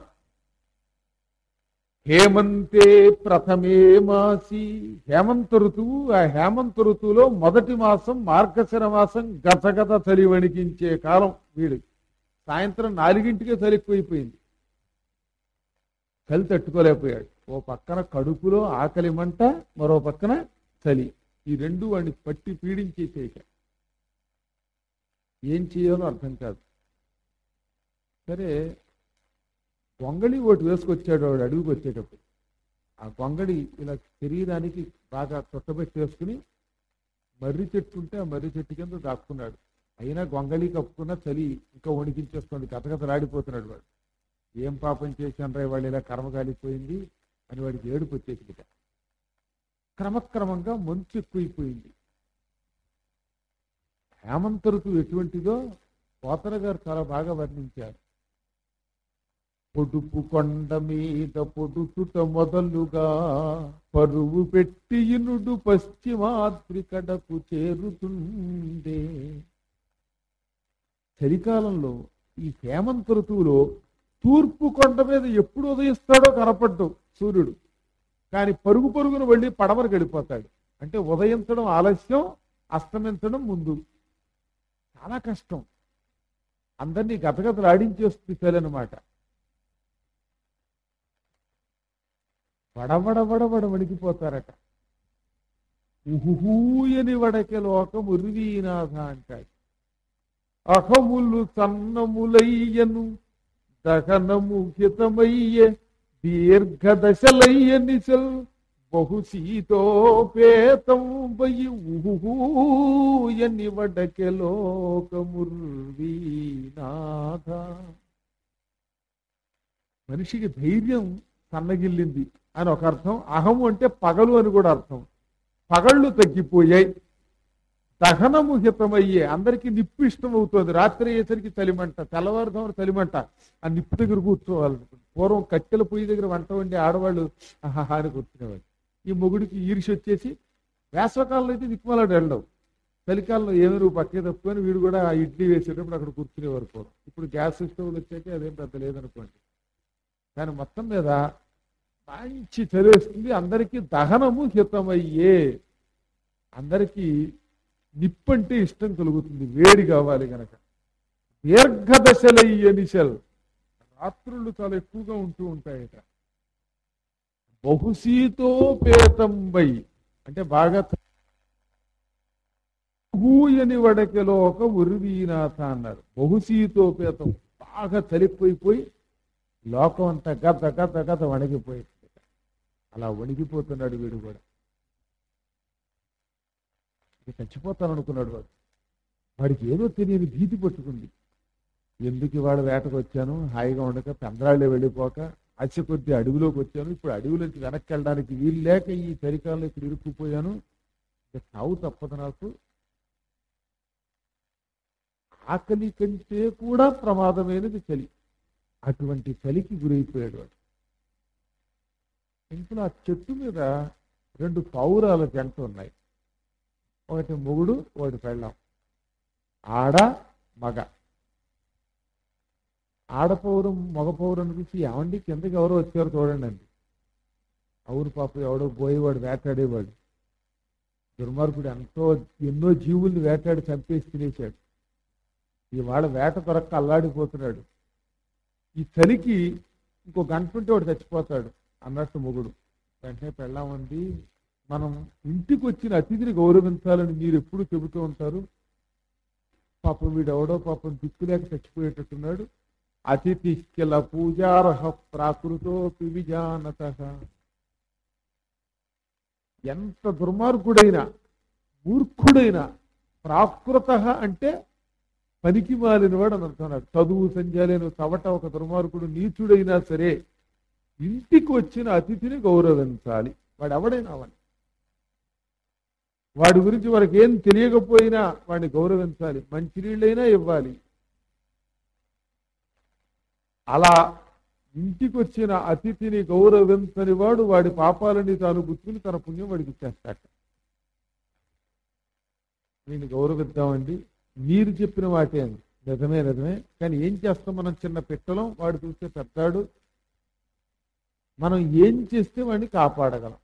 హేమంతే ప్రథమే మాసి హేమంత ఋతువు ఆ హేమంత ఋతువులో మొదటి మాసం మార్గశిర మాసం గతగత చలి వణికించే కాలం వీడు సాయంత్రం నాలుగింటికే చలి ఎక్కువైపోయింది చలి తట్టుకోలేకపోయాడు ఓ పక్కన కడుపులో ఆకలి మంట మరో పక్కన చలి ఈ రెండు వాడిని పట్టి పీడించేసేక ఏం చేయాలో అర్థం కాదు సరే గొంగళి ఒకటి వేసుకొచ్చాడు వాడు అడుగుకి వచ్చేటప్పుడు ఆ గొంగళి ఇలా శరీరానికి బాగా తొట్టబెట్టి వేసుకుని మర్రి చెట్టు ఉంటే ఆ మర్రి చెట్టు కింద దాక్కున్నాడు అయినా గొంగళి కప్పుకున్న చలి ఇంకా వణికించేస్తుంది కథకథలాడిపోతున్నాడు వాడు ఏం పాపం చేశాను రా వాళ్ళు ఇలా కర్మ కాలిపోయింది అని వాడికి ఏడుపు వచ్చేసిందిట క్రమక్రమంగా మంచు ఎక్కువైపోయింది హేమంత ఋతువు ఎటువంటిదో పోతన గారు చాలా బాగా వర్ణించారు పొడుపు కొండ మీద పొడుచుట మొదలుగా పరువు పెట్టి ఇనుడు పశ్చిమాద్రికడకు చేరుతుండే చలికాలంలో ఈ హేమంత ఋతువులో తూర్పు కొండ మీద ఎప్పుడు ఉదయిస్తాడో కనపడ్డు సూర్యుడు కానీ పరుగు పరుగున వెళ్ళి పడమరకు వెళ్ళిపోతాడు అంటే ఉదయించడం ఆలస్యం అస్తమించడం ముందు చాలా కష్టం అందరినీ గతగతలు ఆడించేస్తుంది చలి అనమాట వడవడవడవడ వణికిపోతారట ఉహుహూయని వడకె లోకం ఉర్వీనాథ అంటాడు అహములు సన్నములయ్యను దహనము హితమయ్యే దీర్ఘదశలయ్య నిశల్ బహుశీతోపేతం వయి ఉహుహూయని వడకె లోకముర్వీనాథ మనిషికి ధైర్యం సన్నగిల్లింది అని ఒక అర్థం అహము అంటే పగలు అని కూడా అర్థం పగళ్ళు తగ్గిపోయాయి దహనము హితమయ్యే అందరికీ నిప్పు ఇష్టం అవుతుంది రాత్రి అయ్యేసరికి చలిమంట తెల్లవారుదామని చలిమంట ఆ నిప్పు దగ్గర కూర్చోవాలి పూర్వం కట్టెల పొయ్యి దగ్గర వంట వండి ఆడవాళ్ళు ఆహాహా అని కూర్చునేవాళ్ళు ఈ మొగుడికి ఈర్షి వచ్చేసి వేసవకాలంలో అయితే దిక్కుమలాడు వెళ్ళవు చలికాలంలో ఏమి నువ్వు పక్కే తప్పుకొని వీడు కూడా ఆ ఇడ్లీ వేసేటప్పుడు అక్కడ కూర్చునేవారు పూర్వం ఇప్పుడు గ్యాస్ స్టవ్లు వచ్చాక అదేం పెద్ద లేదనుకోండి కానీ మొత్తం మీద మంచి చదివేస్తుంది అందరికీ దహనము హితమయ్యే అందరికీ నిప్పంటే ఇష్టం కలుగుతుంది వేడి కావాలి గనక దీర్ఘదశలయ్య నిశల్ రాత్రులు చాలా ఎక్కువగా ఉంటూ ఉంటాయట బహుశీతోపేతంబై అంటే బాగా ఊయని వడకెలో ఒక ఉరివీనాథ అన్నారు బహుశీతోపేతం బాగా చలిపోయిపోయి లోకం అంతా గత గత గత వణిగిపోయింది అలా వణిగిపోతున్నాడు వీడు కూడా ఇక చచ్చిపోతాను అనుకున్నాడు వాడు వాడికి ఏదో తెలియని భీతి పట్టుకుంది ఎందుకు ఇవాళ వేటకు వచ్చాను హాయిగా ఉండక పెందరాళ్ళే వెళ్ళిపోక ఆశ కొద్ది అడవిలోకి వచ్చాను ఇప్పుడు అడవిలోంచి వెనక్కి వెళ్ళడానికి వీలు లేక ఈ చలికాలంలో ఇక్కడ ఇరుక్కుపోయాను ఇక చావు తప్పదు నాకు ఆకలి కంటే కూడా ప్రమాదమైనది చలి అటువంటి చలికి గురైపోయాడు వాడు ఇంట్లో ఆ చెట్టు మీద రెండు పావురాల జంట ఉన్నాయి ఒకటి మొగుడు ఒకటి పెళ్ళాం ఆడ మగ ఆడపౌరం మగ పౌరం చూసి ఏమండి కిందకి ఎవరో వచ్చారో చూడండి అండి అవును పాప ఎవడో పోయేవాడు వేటాడేవాడు దుర్మార్గుడు ఎంతో ఎన్నో జీవుల్ని వేటాడి చంపేసి తినేశాడు ఇవాళ వేట దొరక్క అల్లాడిపోతున్నాడు ఈ చలికి ఇంకో గంట ఉంటే వాడు చచ్చిపోతాడు అన్నట్టు మొగుడు వెంటనే పెళ్ళామంది మనం ఇంటికి వచ్చిన అతిథిని గౌరవించాలని మీరు ఎప్పుడు చెబుతూ ఉంటారు పాపం వీడెవడో పాపం దిక్కులేక చచ్చిపోయేటట్టున్నాడు అతిథి కిల పూజార్హ ప్రాకృతో విజానత ఎంత దుర్మార్గుడైనా మూర్ఖుడైనా ప్రాకృత అంటే పనికి మాలినవాడు అని అంటున్నాడు చదువు సంధ్యాలేను చవట ఒక దుర్మార్గుడు నీచుడైనా సరే ఇంటికి వచ్చిన అతిథిని గౌరవించాలి వాడు ఎవడైనా అవని వాడి గురించి వాడికి ఏం తెలియకపోయినా వాడిని గౌరవించాలి మంచినీళ్ళైనా ఇవ్వాలి అలా ఇంటికి వచ్చిన అతిథిని గౌరవించని వాడు వాడి పాపాలని తాను గుర్తుని తన పుణ్యం వాడికి ఇచ్చేస్తాట నేను గౌరవిద్దామండి మీరు చెప్పిన వాటే అండి నిజమే నిజమే కానీ ఏం చేస్తాం మనం చిన్న పెట్టలం వాడు చూస్తే పెద్దాడు మనం ఏం చేస్తే వాడిని కాపాడగలం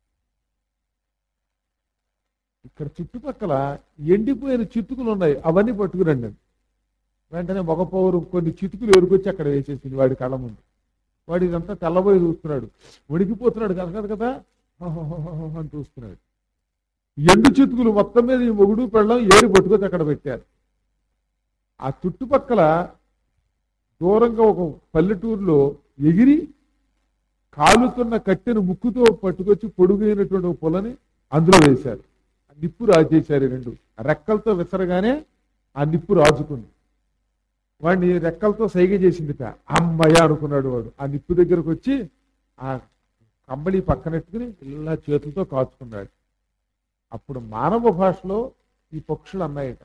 ఇక్కడ చుట్టుపక్కల ఎండిపోయిన చితుకులు ఉన్నాయి అవన్నీ పట్టుకురండి అండి వెంటనే మగ పౌరు కొన్ని చితుకులు ఎరుకొచ్చి అక్కడ వేసేసింది వాడి కళ్ళ ముందు వాడు ఇదంతా తెల్లబోయి చూస్తున్నాడు ఉడికిపోతున్నాడు కదా కదా కదా హహహహహ అని చూస్తున్నాడు ఎండు చితుకులు మొత్తం మీద ఈ మొగుడు పెళ్ళం ఏరి పట్టుకొని అక్కడ పెట్టారు ఆ చుట్టుపక్కల దూరంగా ఒక పల్లెటూరులో ఎగిరి కాలుతున్న కట్టెను ముక్కుతో పట్టుకొచ్చి పొడుగైనటువంటి ఒక పొలని అందులో వేశారు ఆ నిప్పు రాజేశారు ఈ రెండు రెక్కలతో విసరగానే ఆ నిప్పు రాజుకుంది వాడిని రెక్కలతో సైగ చేసిందిట అమ్మయ్య అనుకున్నాడు వాడు ఆ నిప్పు దగ్గరకు వచ్చి ఆ కంబళి పక్కనెట్టుకుని ఇలా చేతులతో కాచుకున్నాడు అప్పుడు మానవ భాషలో ఈ పక్షులు అన్నాయట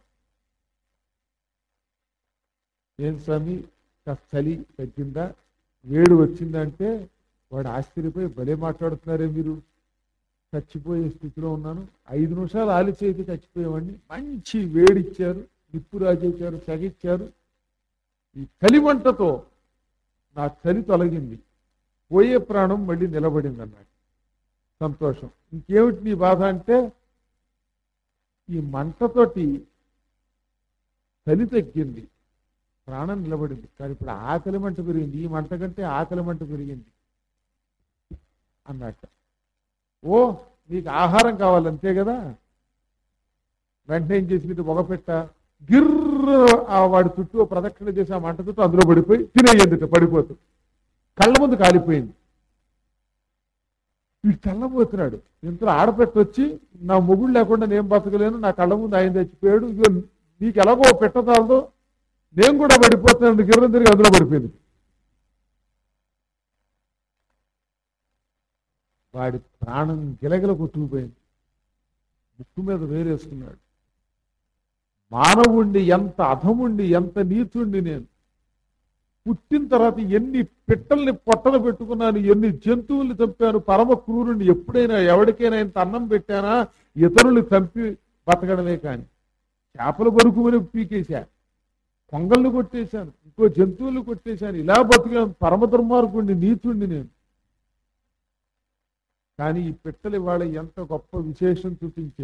ఏం స్వామి కాస్త చలి తగ్గిందా వేడి వచ్చిందంటే వాడు ఆశ్చర్యపోయి భలే మాట్లాడుతున్నారే మీరు చచ్చిపోయే స్థితిలో ఉన్నాను ఐదు నిమిషాలు ఆలస్యం అయితే చచ్చిపోయేవాడిని మంచి వేడిచ్చారు నిప్పు రాజేశారు చగిచ్చారు ఈ కలిమంటతో నా చలి తొలగింది పోయే ప్రాణం మళ్ళీ నిలబడింది అన్నాడు సంతోషం ఇంకేమిటి నీ బాధ అంటే ఈ మంటతోటి చలి తగ్గింది ప్రాణం నిలబడింది కానీ ఇప్పుడు ఆకలి మంట పెరిగింది ఈ మంట కంటే ఆకలి మంట పెరిగింది అన్నట్ట ఓ నీకు ఆహారం కావాలి అంతే కదా వెంటనే ఏం చేసింది పొగపెట్ట గిర్ర ఆ వాడి చుట్టూ ఓ ప్రదక్షిణ చేసి ఆ మంట చుట్టూ అందులో పడిపోయి తినేయందుట పడిపోతూ కళ్ళ ముందు కాలిపోయింది వీడు తెల్లబోతున్నాడు ఇంతలో ఆడపెట్ట వచ్చి నా మొగుడు లేకుండా నేను బతకలేను నా కళ్ళ ముందు ఆయన చచ్చిపోయాడు ఇగో నీకు ఎలాగో పెట్టదాలదో నేను కూడా పడిపోతున్నాను గిర్రం తిరిగి అందులో పడిపోయింది వాడి ప్రాణం గిలగిల కొట్టుకుపోయింది ముక్కు మీద వేరేసుకున్నాడు మానవుణ్ణి ఎంత అధముండి ఎంత నీచుండి నేను పుట్టిన తర్వాత ఎన్ని పిట్టల్ని పొట్టలు పెట్టుకున్నాను ఎన్ని జంతువుల్ని చంపాను పరమ క్రూరుణ్ణి ఎప్పుడైనా ఎవరికైనా ఇంత అన్నం పెట్టానా ఇతరులు చంపి బతకడమే కాని చేపల బరుకుమని పీకేశా కొంగల్ని కొట్టేశాను ఇంకో జంతువులు కొట్టేశాను ఇలా బతికాను పరమ దుర్మార్గుణ్ణి నీచుండి నేను కానీ ఈ పిట్టలు ఇవాళ ఎంత గొప్ప విశేషం చూపించే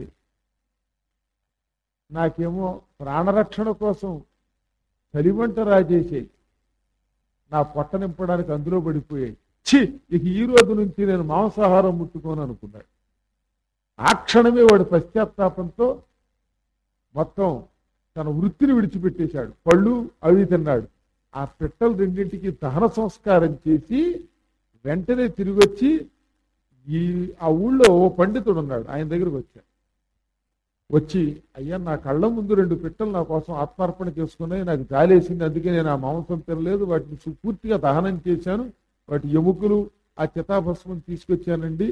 నాకేమో ప్రాణరక్షణ కోసం చలిమంట రాజేసాయి నా పొట్ట నింపడానికి అందులో పడిపోయాయి ఛీ ఇక ఈ రోజు నుంచి నేను మాంసాహారం ముట్టుకోను అనుకున్నాడు ఆ క్షణమే వాడు పశ్చాత్తాపంతో మొత్తం తన వృత్తిని విడిచిపెట్టేశాడు పళ్ళు అవి తిన్నాడు ఆ పిట్టలు రెండింటికి దహన సంస్కారం చేసి వెంటనే తిరిగి వచ్చి ఈ ఆ ఊళ్ళో ఓ పండితుడు ఉన్నాడు ఆయన దగ్గరకు వచ్చాడు వచ్చి అయ్యా నా కళ్ళ ముందు రెండు పిట్టలు నా కోసం ఆత్మార్పణ చేసుకున్నాయి నాకు జాలేసింది అందుకే నేను ఆ మాంసం తినలేదు వాటిని సు- పూర్తిగా దహనం చేశాను వాటి ఎముకలు ఆ చితాభస్మం తీసుకొచ్చానండి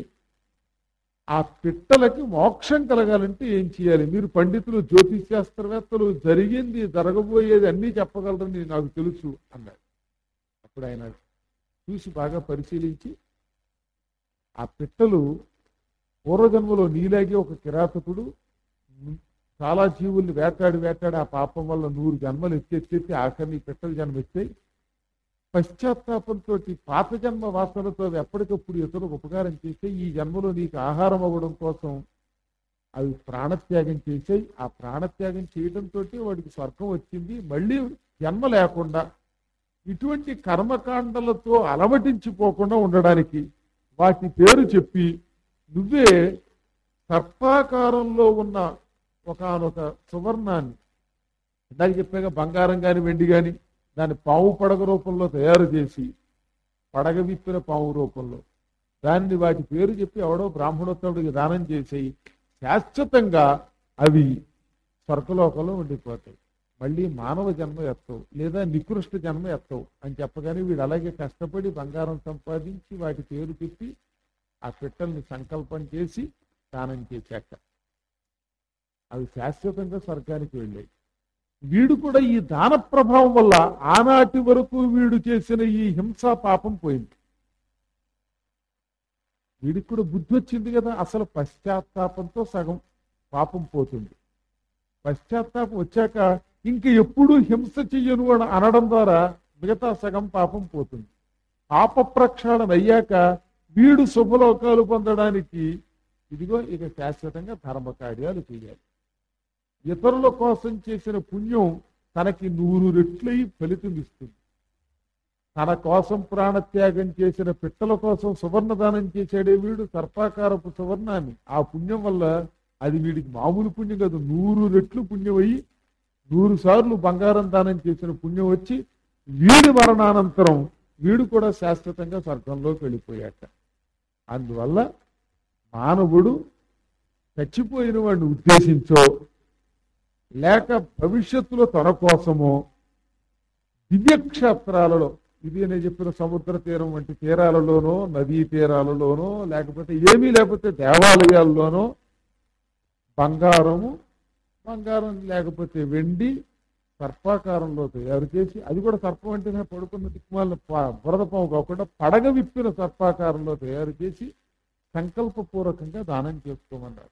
ఆ పిట్టలకి మోక్షం కలగాలంటే ఏం చేయాలి మీరు పండితులు జ్యోతిష్ శాస్త్రవేత్తలు జరిగింది జరగబోయేది అన్నీ చెప్పగలరని నాకు తెలుసు అన్నాడు అప్పుడు ఆయన చూసి బాగా పరిశీలించి ఆ పిట్టలు పూర్వజన్మలో నీలాగే ఒక కిరాతకుడు చాలా జీవుల్ని వేటాడి వేటాడి ఆ పాపం వల్ల నూరు జన్మలు ఎత్తెత్తి ఆఖరిని పిట్టల జన్మ ఎత్తాయి పశ్చాత్తాపంతో పాత జన్మ వాసనతో అవి ఎప్పటికప్పుడు ఇతరులకు ఉపకారం చేస్తే ఈ జన్మలో నీకు ఆహారం అవ్వడం కోసం అవి ప్రాణత్యాగం చేసాయి ఆ ప్రాణత్యాగం చేయడంతో వాడికి స్వర్గం వచ్చింది మళ్ళీ జన్మ లేకుండా ఇటువంటి కర్మకాండలతో అలమటించిపోకుండా ఉండడానికి వాటి పేరు చెప్పి నువ్వే సర్పాకారంలో ఉన్న ఒకానొక సువర్ణాన్ని ఇందాక చెప్పాక బంగారం కానీ వెండి కానీ దాన్ని పాము పడగ రూపంలో తయారు చేసి పడగ విప్పిన పాము రూపంలో దానిని వాటి పేరు చెప్పి ఎవడో బ్రాహ్మణోత్తముడికి దానం చేసేయి శాశ్వతంగా అవి స్వర్గలోకంలో ఉండిపోతాయి మళ్ళీ మానవ జన్మ ఎత్తవు లేదా నికృష్ట జన్మ ఎత్తవు అని చెప్పగానే వీడు అలాగే కష్టపడి బంగారం సంపాదించి వాటి పేరు చెప్పి ఆ పిట్టల్ని సంకల్పం చేసి దానం చేశాక అవి శాశ్వతంగా స్వర్గానికి వెళ్ళాయి వీడు కూడా ఈ దాన ప్రభావం వల్ల ఆనాటి వరకు వీడు చేసిన ఈ హింసా పాపం పోయింది వీడికి కూడా బుద్ధి వచ్చింది కదా అసలు పశ్చాత్తాపంతో సగం పాపం పోతుంది పశ్చాత్తాపం వచ్చాక ఇంక ఎప్పుడు హింస చెయ్యను అని అనడం ద్వారా మిగతా సగం పాపం పోతుంది పాప ప్రక్షాళన అయ్యాక వీడు శుభలోకాలు పొందడానికి ఇదిగో ఇక శాశ్వతంగా ధర్మ కార్యాలు చేయాలి ఇతరుల కోసం చేసిన పుణ్యం తనకి నూరు రెట్లయి ఫలితం ఇస్తుంది తన కోసం ప్రాణత్యాగం చేసిన పిట్టల కోసం సువర్ణదానం చేశాడే వీడు సర్పాకారపు సువర్ణాన్ని ఆ పుణ్యం వల్ల అది వీడికి మామూలు పుణ్యం కాదు నూరు రెట్లు పుణ్యం అయ్యి నూరు సార్లు బంగారం దానం చేసిన పుణ్యం వచ్చి వీడి మరణానంతరం వీడు కూడా శాశ్వతంగా స్వర్గంలోకి వెళ్ళిపోయాట అందువల్ల మానవుడు చచ్చిపోయిన వాడిని ఉద్దేశించో లేక భవిష్యత్తులో తన కోసమో దివ్యక్షేత్రాలలో ఇది నేను చెప్పిన సముద్ర తీరం వంటి తీరాలలోనో నదీ తీరాలలోనో లేకపోతే ఏమీ లేకపోతే దేవాలయాల్లోనో బంగారము బంగారం లేకపోతే వెండి సర్పాకారంలో తయారు చేసి అది కూడా సర్పం అంటేనే పడుకున్న దిక్మాల బురద పాము కాకుండా పడగ విప్పిన సర్పాకారంలో తయారు చేసి సంకల్పపూర్వకంగా దానం చేసుకోమన్నారు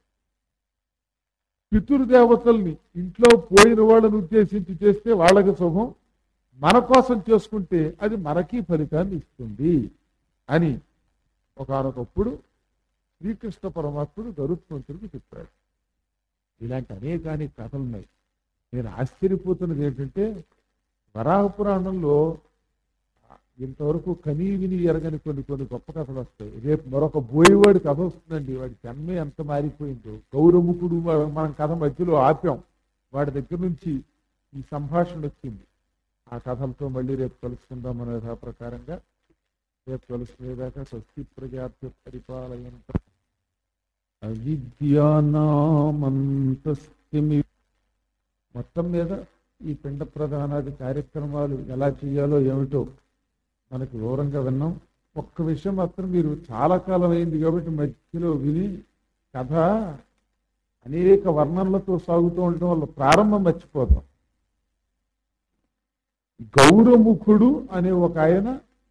పితృదేవతల్ని ఇంట్లో పోయిన వాళ్ళని ఉద్దేశించి చేస్తే వాళ్ళకి శుభం మన కోసం చేసుకుంటే అది మనకి ఫలితాన్ని ఇస్తుంది అని ఒకనొకప్పుడు శ్రీకృష్ణ పరమాత్ముడు గరుత్మంతుడికి చెప్పాడు ఇలాంటి అనేకానేక కథలు ఉన్నాయి నేను ఆశ్చర్యపోతున్నది ఏంటంటే వరాహ పురాణంలో ఇంతవరకు కనీ విని ఎరగని కొన్ని కొన్ని గొప్ప కథలు వస్తాయి రేపు మరొక బోయేవాడి కథ వస్తుందండి వాడి జన్మే ఎంత మారిపోయిందో గౌరముఖుడు మ- మనం కథ మధ్యలో ఆపాం వాడి దగ్గర నుంచి ఈ సంభాషణ వచ్చింది ఆ కథలతో మళ్ళీ రేపు కలుసుకుందాం అనే యథా ప్రకారంగా రేపు కలుసుకునేదాకా స్వస్తి ప్రజాభ్య పరిపాలయంత అవిద్యానామంతస్తిమి మొత్తం మీద ఈ పిండ ప్రధానాది కార్యక్రమాలు ఎలా చేయాలో ఏమిటో మనకు వివరంగా విన్నాం ఒక్క విషయం మాత్రం మీరు చాలా కాలం అయింది కాబట్టి మధ్యలో విని కథ అనేక వర్ణనలతో సాగుతూ ఉండటం వల్ల ప్రారంభం మర్చిపోతాం గౌరముఖుడు అనే ఒక ఆయన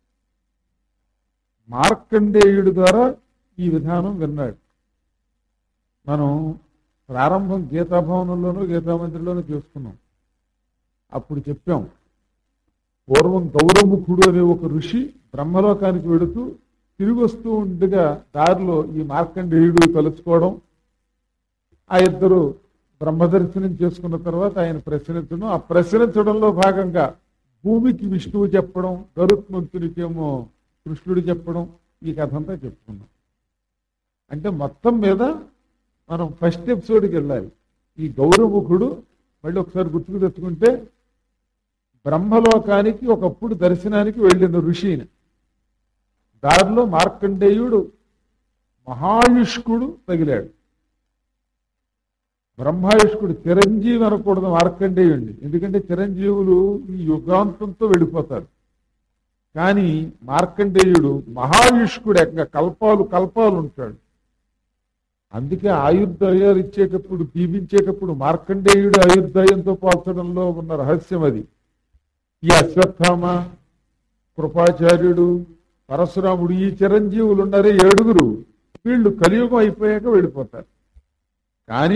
మార్కండేయుడు ద్వారా ఈ విధానం విన్నాడు మనం ప్రారంభం గీతాభవనంలోనూ గీతామందిరంలోనూ చూసుకున్నాం అప్పుడు చెప్పాం పూర్వం గౌరముఖుడు అనే ఒక ఋషి బ్రహ్మలోకానికి వెడుతూ తిరిగి వస్తూ ఉండగా దారిలో ఈ మార్కండేయుడు కలుసుకోవడం ఆ ఇద్దరు బ్రహ్మదర్శనం చేసుకున్న తర్వాత ఆయన ప్రశ్నించడం ఆ ప్రశ్నించడంలో భాగంగా భూమికి విష్ణువు చెప్పడం గరుత్మంతునికేమో కృష్ణుడు చెప్పడం ఈ కథ అంతా చెప్పుకున్నాం అంటే మొత్తం మీద మనం ఫస్ట్ ఎపిసోడ్కి వెళ్ళాలి ఈ గౌరవముఖుడు మళ్ళీ ఒకసారి గుర్తుకు తెచ్చుకుంటే బ్రహ్మలోకానికి ఒకప్పుడు దర్శనానికి వెళ్ళిన ఋషిని దారిలో మార్కండేయుడు మహాయుష్కుడు తగిలాడు బ్రహ్మాయుష్కుడు చిరంజీవి అనకూడదు మార్కండేయుడిని ఎందుకంటే చిరంజీవులు ఈ యుగాంతంతో వెళ్ళిపోతారు కానీ మార్కండేయుడు మహాయుష్కుడు ఏకంగా కల్పాలు కల్పాలు ఉంటాడు అందుకే ఆయుర్దాయాలు ఇచ్చేటప్పుడు దీవించేటప్పుడు మార్కండేయుడు ఆయుర్దాయంతో పోల్చడంలో ఉన్న రహస్యం అది ఈ అశ్వత్థామ కృపాచార్యుడు పరశురాముడు ఈ చిరంజీవులు ఉన్నారే ఏడుగురు వీళ్ళు కలియుగం అయిపోయాక వెళ్ళిపోతారు కానీ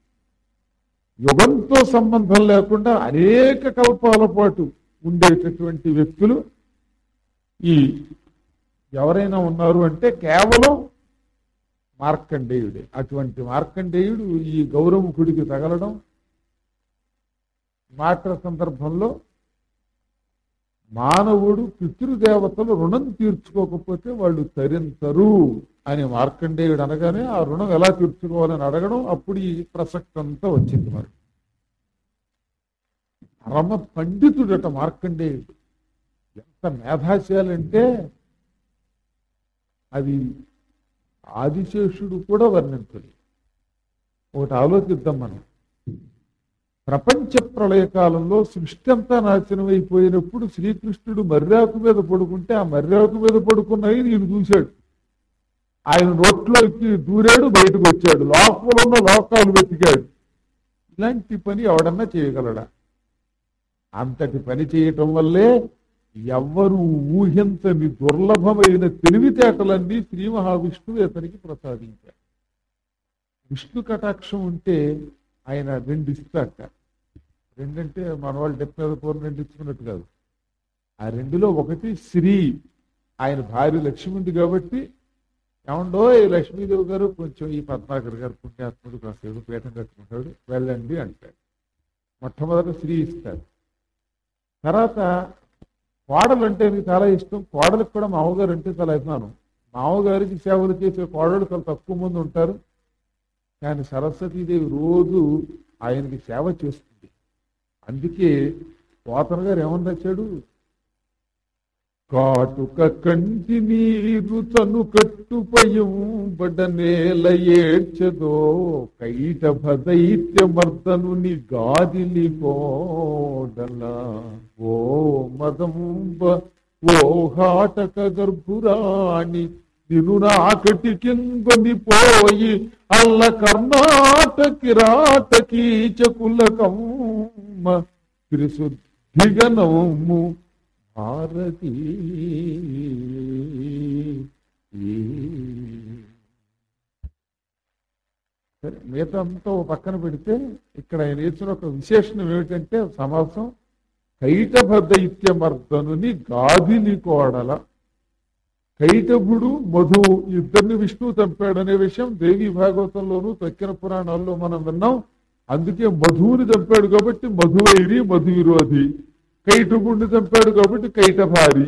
యుగంతో సంబంధం లేకుండా అనేక కల్పాల పాటు ఉండేటటువంటి వ్యక్తులు ఈ ఎవరైనా ఉన్నారు అంటే కేవలం మార్కండేయుడే అటువంటి మార్కండేయుడు ఈ గౌరవముఖుడికి తగలడం మాట సందర్భంలో మానవుడు పితృదేవతలు రుణం తీర్చుకోకపోతే వాళ్ళు తరించరు అని మార్కండేయుడు అనగానే ఆ రుణం ఎలా తీర్చుకోవాలని అడగడం అప్పుడు ఈ ప్రసక్తి అంతా వచ్చింది మరి పరమ పండితుడట మార్కండేయుడు ఎంత మేధాశాలంటే అది ఆదిశేషుడు కూడా వర్ణించలేదు ఒకటి ఆలోచిద్దాం మనం ప్రపంచ ప్రళయ కాలంలో సృష్టి అంతా నాశనం అయిపోయినప్పుడు శ్రీకృష్ణుడు మర్రాకు మీద పడుకుంటే ఆ మర్రాకు మీద పడుకున్నవి నేను చూశాడు ఆయన నోట్లోకి దూరాడు బయటకు వచ్చాడు లోపల ఉన్న లోకాలు వెతికాడు ఇలాంటి పని ఎవడన్నా చేయగలడా అంతటి పని చేయటం వల్లే ఎవ్వరు ఊహించని దుర్లభమైన తెలివితేటలన్నీ శ్రీ మహావిష్ణువు ఇతనికి ప్రసాదించారు విష్ణు కటాక్షం ఉంటే ఆయన రెండు ఇస్తాక రెండంటే మన వాళ్ళు డెప్ మీద పూర్ణ రెండు ఇచ్చుకున్నట్టు కాదు ఆ రెండులో ఒకటి శ్రీ ఆయన భార్య లక్ష్మి ఉంది కాబట్టి ఏమండో ఈ లక్ష్మీదేవి గారు కొంచెం ఈ పద్మాకర్ గారు పుణ్యాత్ముడు కాసేపు పీఠం కట్టుకుంటాడు వెళ్ళండి అంటాడు మొట్టమొదట శ్రీ ఇస్తాడు తర్వాత కోడలు అంటే మీకు చాలా ఇష్టం కోడలకు కూడా మామగారు అంటే చాలా అభిమానం మామగారికి సేవలు చేసే కోడలు చాలా తక్కువ మంది ఉంటారు కానీ సరస్వతీదేవి రోజు ఆయనకి సేవ చేస్తుంది అందుకే పోతన గారు ఏమని రాశాడు కాటుక కంటి నీరు తను కట్టుపయం బడనేల ఏడ్చదో కైట భదైత్య మర్దనుని గాదిలి కోడల ఓ మదంబ ఓ హాటక గర్భురాణి నిను నాకటి కిందని పోయి అల్ల కర్ణాటకి రాటకి చకులకమ్మ త్రిశుద్ధిగనము భారతీ సరే మిగతా అంతా ఓ పక్కన పెడితే ఇక్కడ ఆయన ఇచ్చిన ఒక విశేషణం ఏమిటంటే సమాసం కైటభదైత్యమర్దనుని గాదిలి కోడల కైటభుడు మధు ఇద్దరిని విష్ణువు చంపాడనే విషయం దేవి భాగవతంలోనూ తక్కిన పురాణాల్లో మనం విన్నాం అందుకే మధువుని చంపాడు కాబట్టి మధువైరి మధు విరోధి కైటగుండు చంపాడు కాబట్టి కైట భారి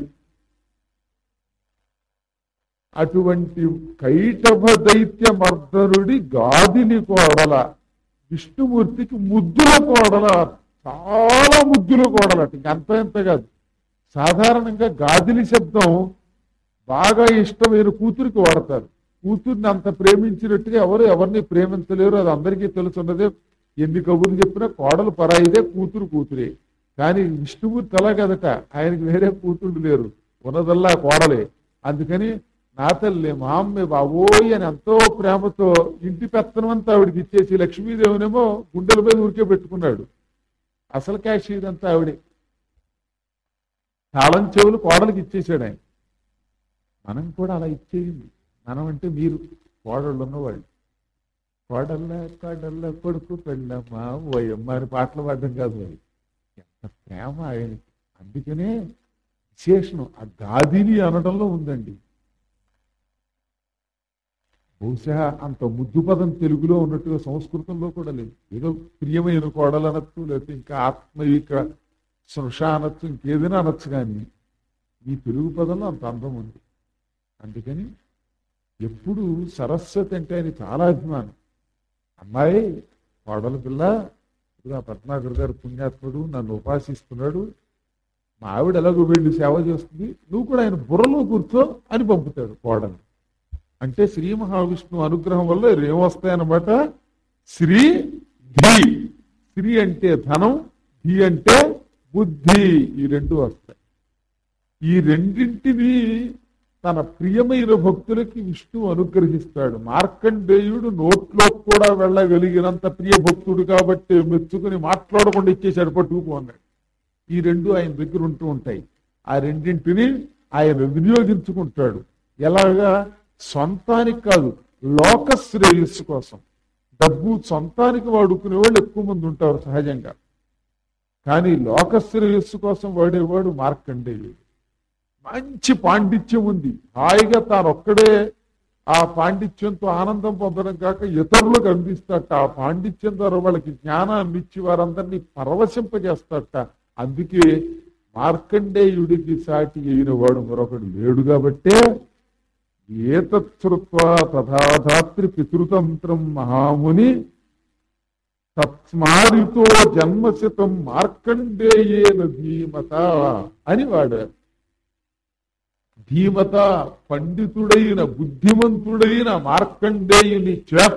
అటువంటి కైటభ దైత్య మర్దనుడి గాదిని కోడల విష్ణుమూర్తికి ముద్దుల కోడల చాలా ముద్దుల కోడలట ఇంక అంత ఎంత కాదు సాధారణంగా గాదిలి శబ్దం బాగా ఇష్టమైన కూతురికి వాడతారు కూతుర్ని అంత ప్రేమించినట్టుగా ఎవరు ఎవరిని ప్రేమించలేరు అది అందరికీ తెలుసున్నదే ఎన్ని కబుర్లు చెప్పినా కోడలు పరాయిదే కూతురు కూతురే కానీ విష్ణుమూర్తి అలా కదట ఆయనకి వేరే కూతుళ్ళు లేరు ఉన్నదల్లా కోడలే అందుకని నా తల్లి మా అమ్మే బావోయ్ అని ఎంతో ప్రేమతో ఇంటి పెత్తనం అంతా ఆవిడకి ఇచ్చేసి లక్ష్మీదేవినేమో గుండెల మీద ఊరికే పెట్టుకున్నాడు అసలు క్యాష్ ఇదంతా ఆవిడే తాళం చెవులు కోడలికి ఇచ్చేసాడు ఆయన మనం కూడా అలా ఇచ్చేయండి మనం అంటే మీరు కోడళ్ళు ఉన్నవాళ్ళు కోడల్ల కోడల్ల కొడుకు పెళ్ళమ్మా ఓయమ్మ అని పాటలు పాడడం కాదు అది ఎంత ప్రేమ ఆయనకి అందుకనే విశేషణం ఆ గాదిని అనడంలో ఉందండి బహుశా అంత ముద్దు పదం తెలుగులో ఉన్నట్టుగా సంస్కృతంలో కూడా లేదు ఏదో ప్రియమైన కోడలు అనొచ్చు లేకపోతే ఇంకా ఆత్మవిక సృష అనొచ్చు ఇంకేదైనా అనొచ్చు కానీ ఈ తెలుగు పదంలో అంత అందం ఉంది అందుకని ఎప్పుడు సరస్వతి అంటే ఆయన చాలా అభిమానం అమ్మాయి కోడల పిల్ల ఇదిగో ఆ పద్మాకర్ గారు పుణ్యాత్ముడు నన్ను ఉపాసిస్తున్నాడు మా ఆవిడ ఎలాగో వెళ్ళి సేవ చేస్తుంది నువ్వు కూడా ఆయన బుర్రలో కూర్చో అని పంపుతాడు కోడలు అంటే శ్రీ మహావిష్ణువు అనుగ్రహం వల్ల ఏమొస్తాయన్నమాట శ్రీ ధీ శ్రీ అంటే ధనం ధీ అంటే బుద్ధి ఈ రెండు వస్తాయి ఈ రెండింటిని తన ప్రియమైన భక్తులకి విష్ణువు అనుగ్రహిస్తాడు మార్కండేయుడు నోట్లో కూడా వెళ్ళగలిగినంత ప్రియ భక్తుడు కాబట్టి మెచ్చుకుని మాట్లాడకుండా ఇచ్చేసాడు పట్టుకుపోన్నాడు ఈ రెండు ఆయన దగ్గర ఉంటూ ఉంటాయి ఆ రెండింటిని ఆయన వినియోగించుకుంటాడు ఎలాగా సొంతానికి కాదు లోక శ్రేయస్సు కోసం డబ్బు సొంతానికి వాడుకునే వాళ్ళు ఎక్కువ మంది ఉంటారు సహజంగా కానీ లోక శ్రేయస్సు కోసం వాడేవాడు మార్కండేయుడు మంచి పాండిత్యం ఉంది హాయిగా తాను ఒక్కడే ఆ పాండిత్యంతో ఆనందం పొందడం కాక ఇతరులకు అందిస్తాట ఆ పాండిత్యం ద్వారా వాళ్ళకి జ్ఞానాన్ని ఇచ్చి వారందరినీ పరవశింపజేస్తాట అందుకే మార్కండేయుడికి సాటి అయిన వాడు మరొకడు లేడు కాబట్టే ఏతత్శ్రుత్వా తథాధాత్రి పితృతంత్రం మహాముని తత్స్మారితో జన్మశతం మార్కండేయేన ధీమత అని వాడారు ధీమత పండితుడైన బుద్ధిమంతుడైన మార్కండేయుని చేత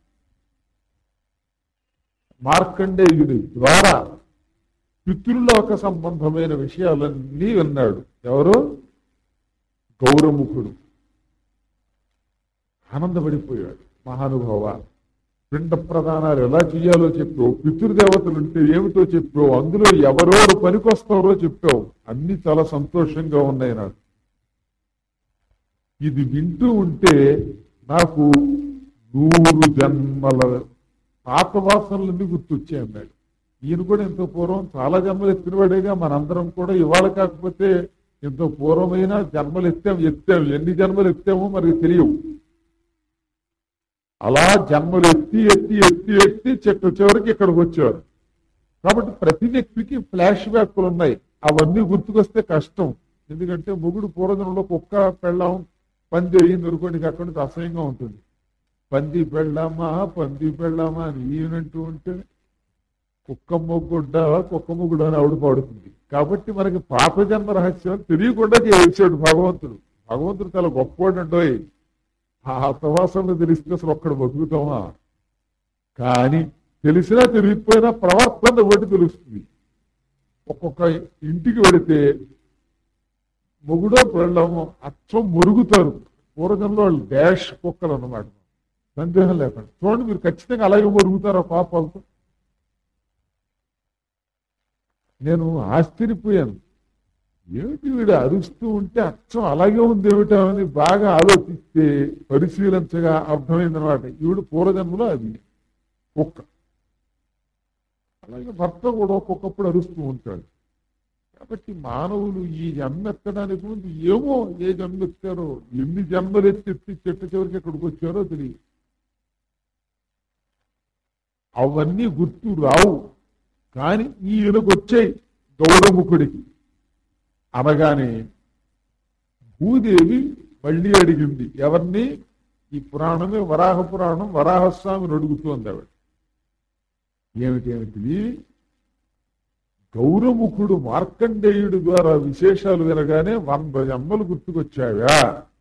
మార్కండేయుని ద్వారా పితృలోక సంబంధమైన విషయాలన్నీ విన్నాడు ఎవరు గౌరముఖుడు ఆనందపడిపోయాడు మహానుభావ పిండ ప్రదానాలు ఎలా చేయాలో చెప్పావు పితృదేవతలు ఉంటే ఏమిటో చెప్పావు అందులో ఎవరెవరు పనికొస్తారో చెప్పావు అన్ని చాలా సంతోషంగా ఉన్నాయి నాకు ఇది వింటూ ఉంటే నాకు నూరు జన్మల పాత వాసనలన్నీ గుర్తొచ్చాయి అన్నాడు ఈయన కూడా ఎంతో పూర్వం చాలా జన్మలు ఎత్తినవాడేగా మనందరం కూడా ఇవాళ కాకపోతే ఎంతో పూర్వమైన జన్మలు ఎత్తాం ఎత్తాం ఎన్ని జన్మలు ఎత్తామో మనకి తెలియవు అలా జన్మలు ఎత్తి ఎత్తి ఎత్తి ఎత్తి చెట్టు చివరికి ఇక్కడికి వచ్చారు కాబట్టి ప్రతి వ్యక్తికి ఫ్లాష్ బ్యాక్లు ఉన్నాయి అవన్నీ గుర్తుకొస్తే కష్టం ఎందుకంటే మొగుడు పూర్వజనంలో కుక్క పెళ్ళాం పంది అయ్యింది అనుకోండి ఇక అక్కడి నుంచి అసహ్యంగా ఉంటుంది పంది పెళ్ళామా పంది పెళ్ళామా అని ఈయనంటూ ఉంటే కుక్క మొగ్గుడ్డ కుక్క మొగ్గుడు అని ఆవిడ పాడుతుంది కాబట్టి మనకి పాప జన్మ రహస్యం తెలియకుండా చేసాడు భగవంతుడు భగవంతుడు చాలా గొప్పవాడు అంటోయ్ ఆ హతవాసంలో తెలిస్తే అసలు ఒక్కడు బతుకుతామా కానీ తెలిసినా తెలియకపోయినా ప్రవర్తన ఒకటి తెలుస్తుంది ఒక్కొక్క ఇంటికి వెళితే మొగుడో పెళ్ళము అచ్చం మురుగుతారు పూర్వజంలో వాళ్ళు డాష్ కుక్కలు అన్నమాట సందేహం లేకుండా చూడండి మీరు ఖచ్చితంగా అలాగే మురుగుతారు ఆ పాపాలతో నేను ఆశ్చర్యపోయాను ఏమిటి వీడు అరుస్తూ ఉంటే అచ్చం అలాగే ఉంది ఏమిటో అని బాగా ఆలోచిస్తే పరిశీలించగా అర్థమైందనమాట ఈవిడ పూర్వజన్మలో అది కుక్క అలాగే భర్త కూడా ఒక్కొక్కప్పుడు అరుస్తూ ఉంటాడు కాబట్టి మానవులు ఈ జన్మ ఎత్తడానికి ముందు ఏమో ఏ జన్మ ఎత్తారో ఎన్ని జన్మలు ఎత్తి ఎత్తి చెట్టు చివరికి ఎక్కడికి వచ్చారో తెలియదు అవన్నీ గుర్తు రావు కానీ ఈయనకు వచ్చాయి గౌరముఖుడికి అనగానే భూదేవి మళ్ళీ అడిగింది ఎవరిని ఈ పురాణమే వరాహ పురాణం వరాహస్వామిని అడుగుతోంది ఆవిడ ఏమిటి ఏమిటిది గౌరముఖుడు మార్కండేయుడి ద్వారా విశేషాలు వినగానే వంద జన్మలు గుర్తుకొచ్చావా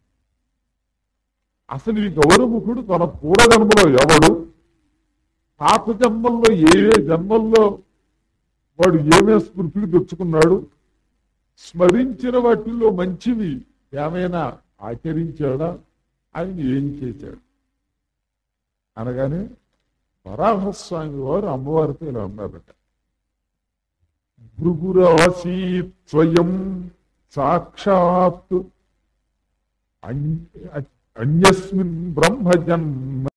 అసలు ఈ గౌరముఖుడు తన పూర్వజన్మలో ఎవడు పాత జన్మల్లో ఏ ఏ జన్మల్లో వాడు ఏమే స్మృతికి తెచ్చుకున్నాడు స్మరించిన వాటిల్లో మంచివి ఏమైనా ఆచరించాడా ఆయన ఏం చేశాడు అనగానే వరాహస్వామి వారు అమ్మవారితో ఇలా ఉన్నారట భృగురాసీ స్వయం సాక్షాత్ అన్- అన్యస్మిన్ బ్రహ్మజన్మ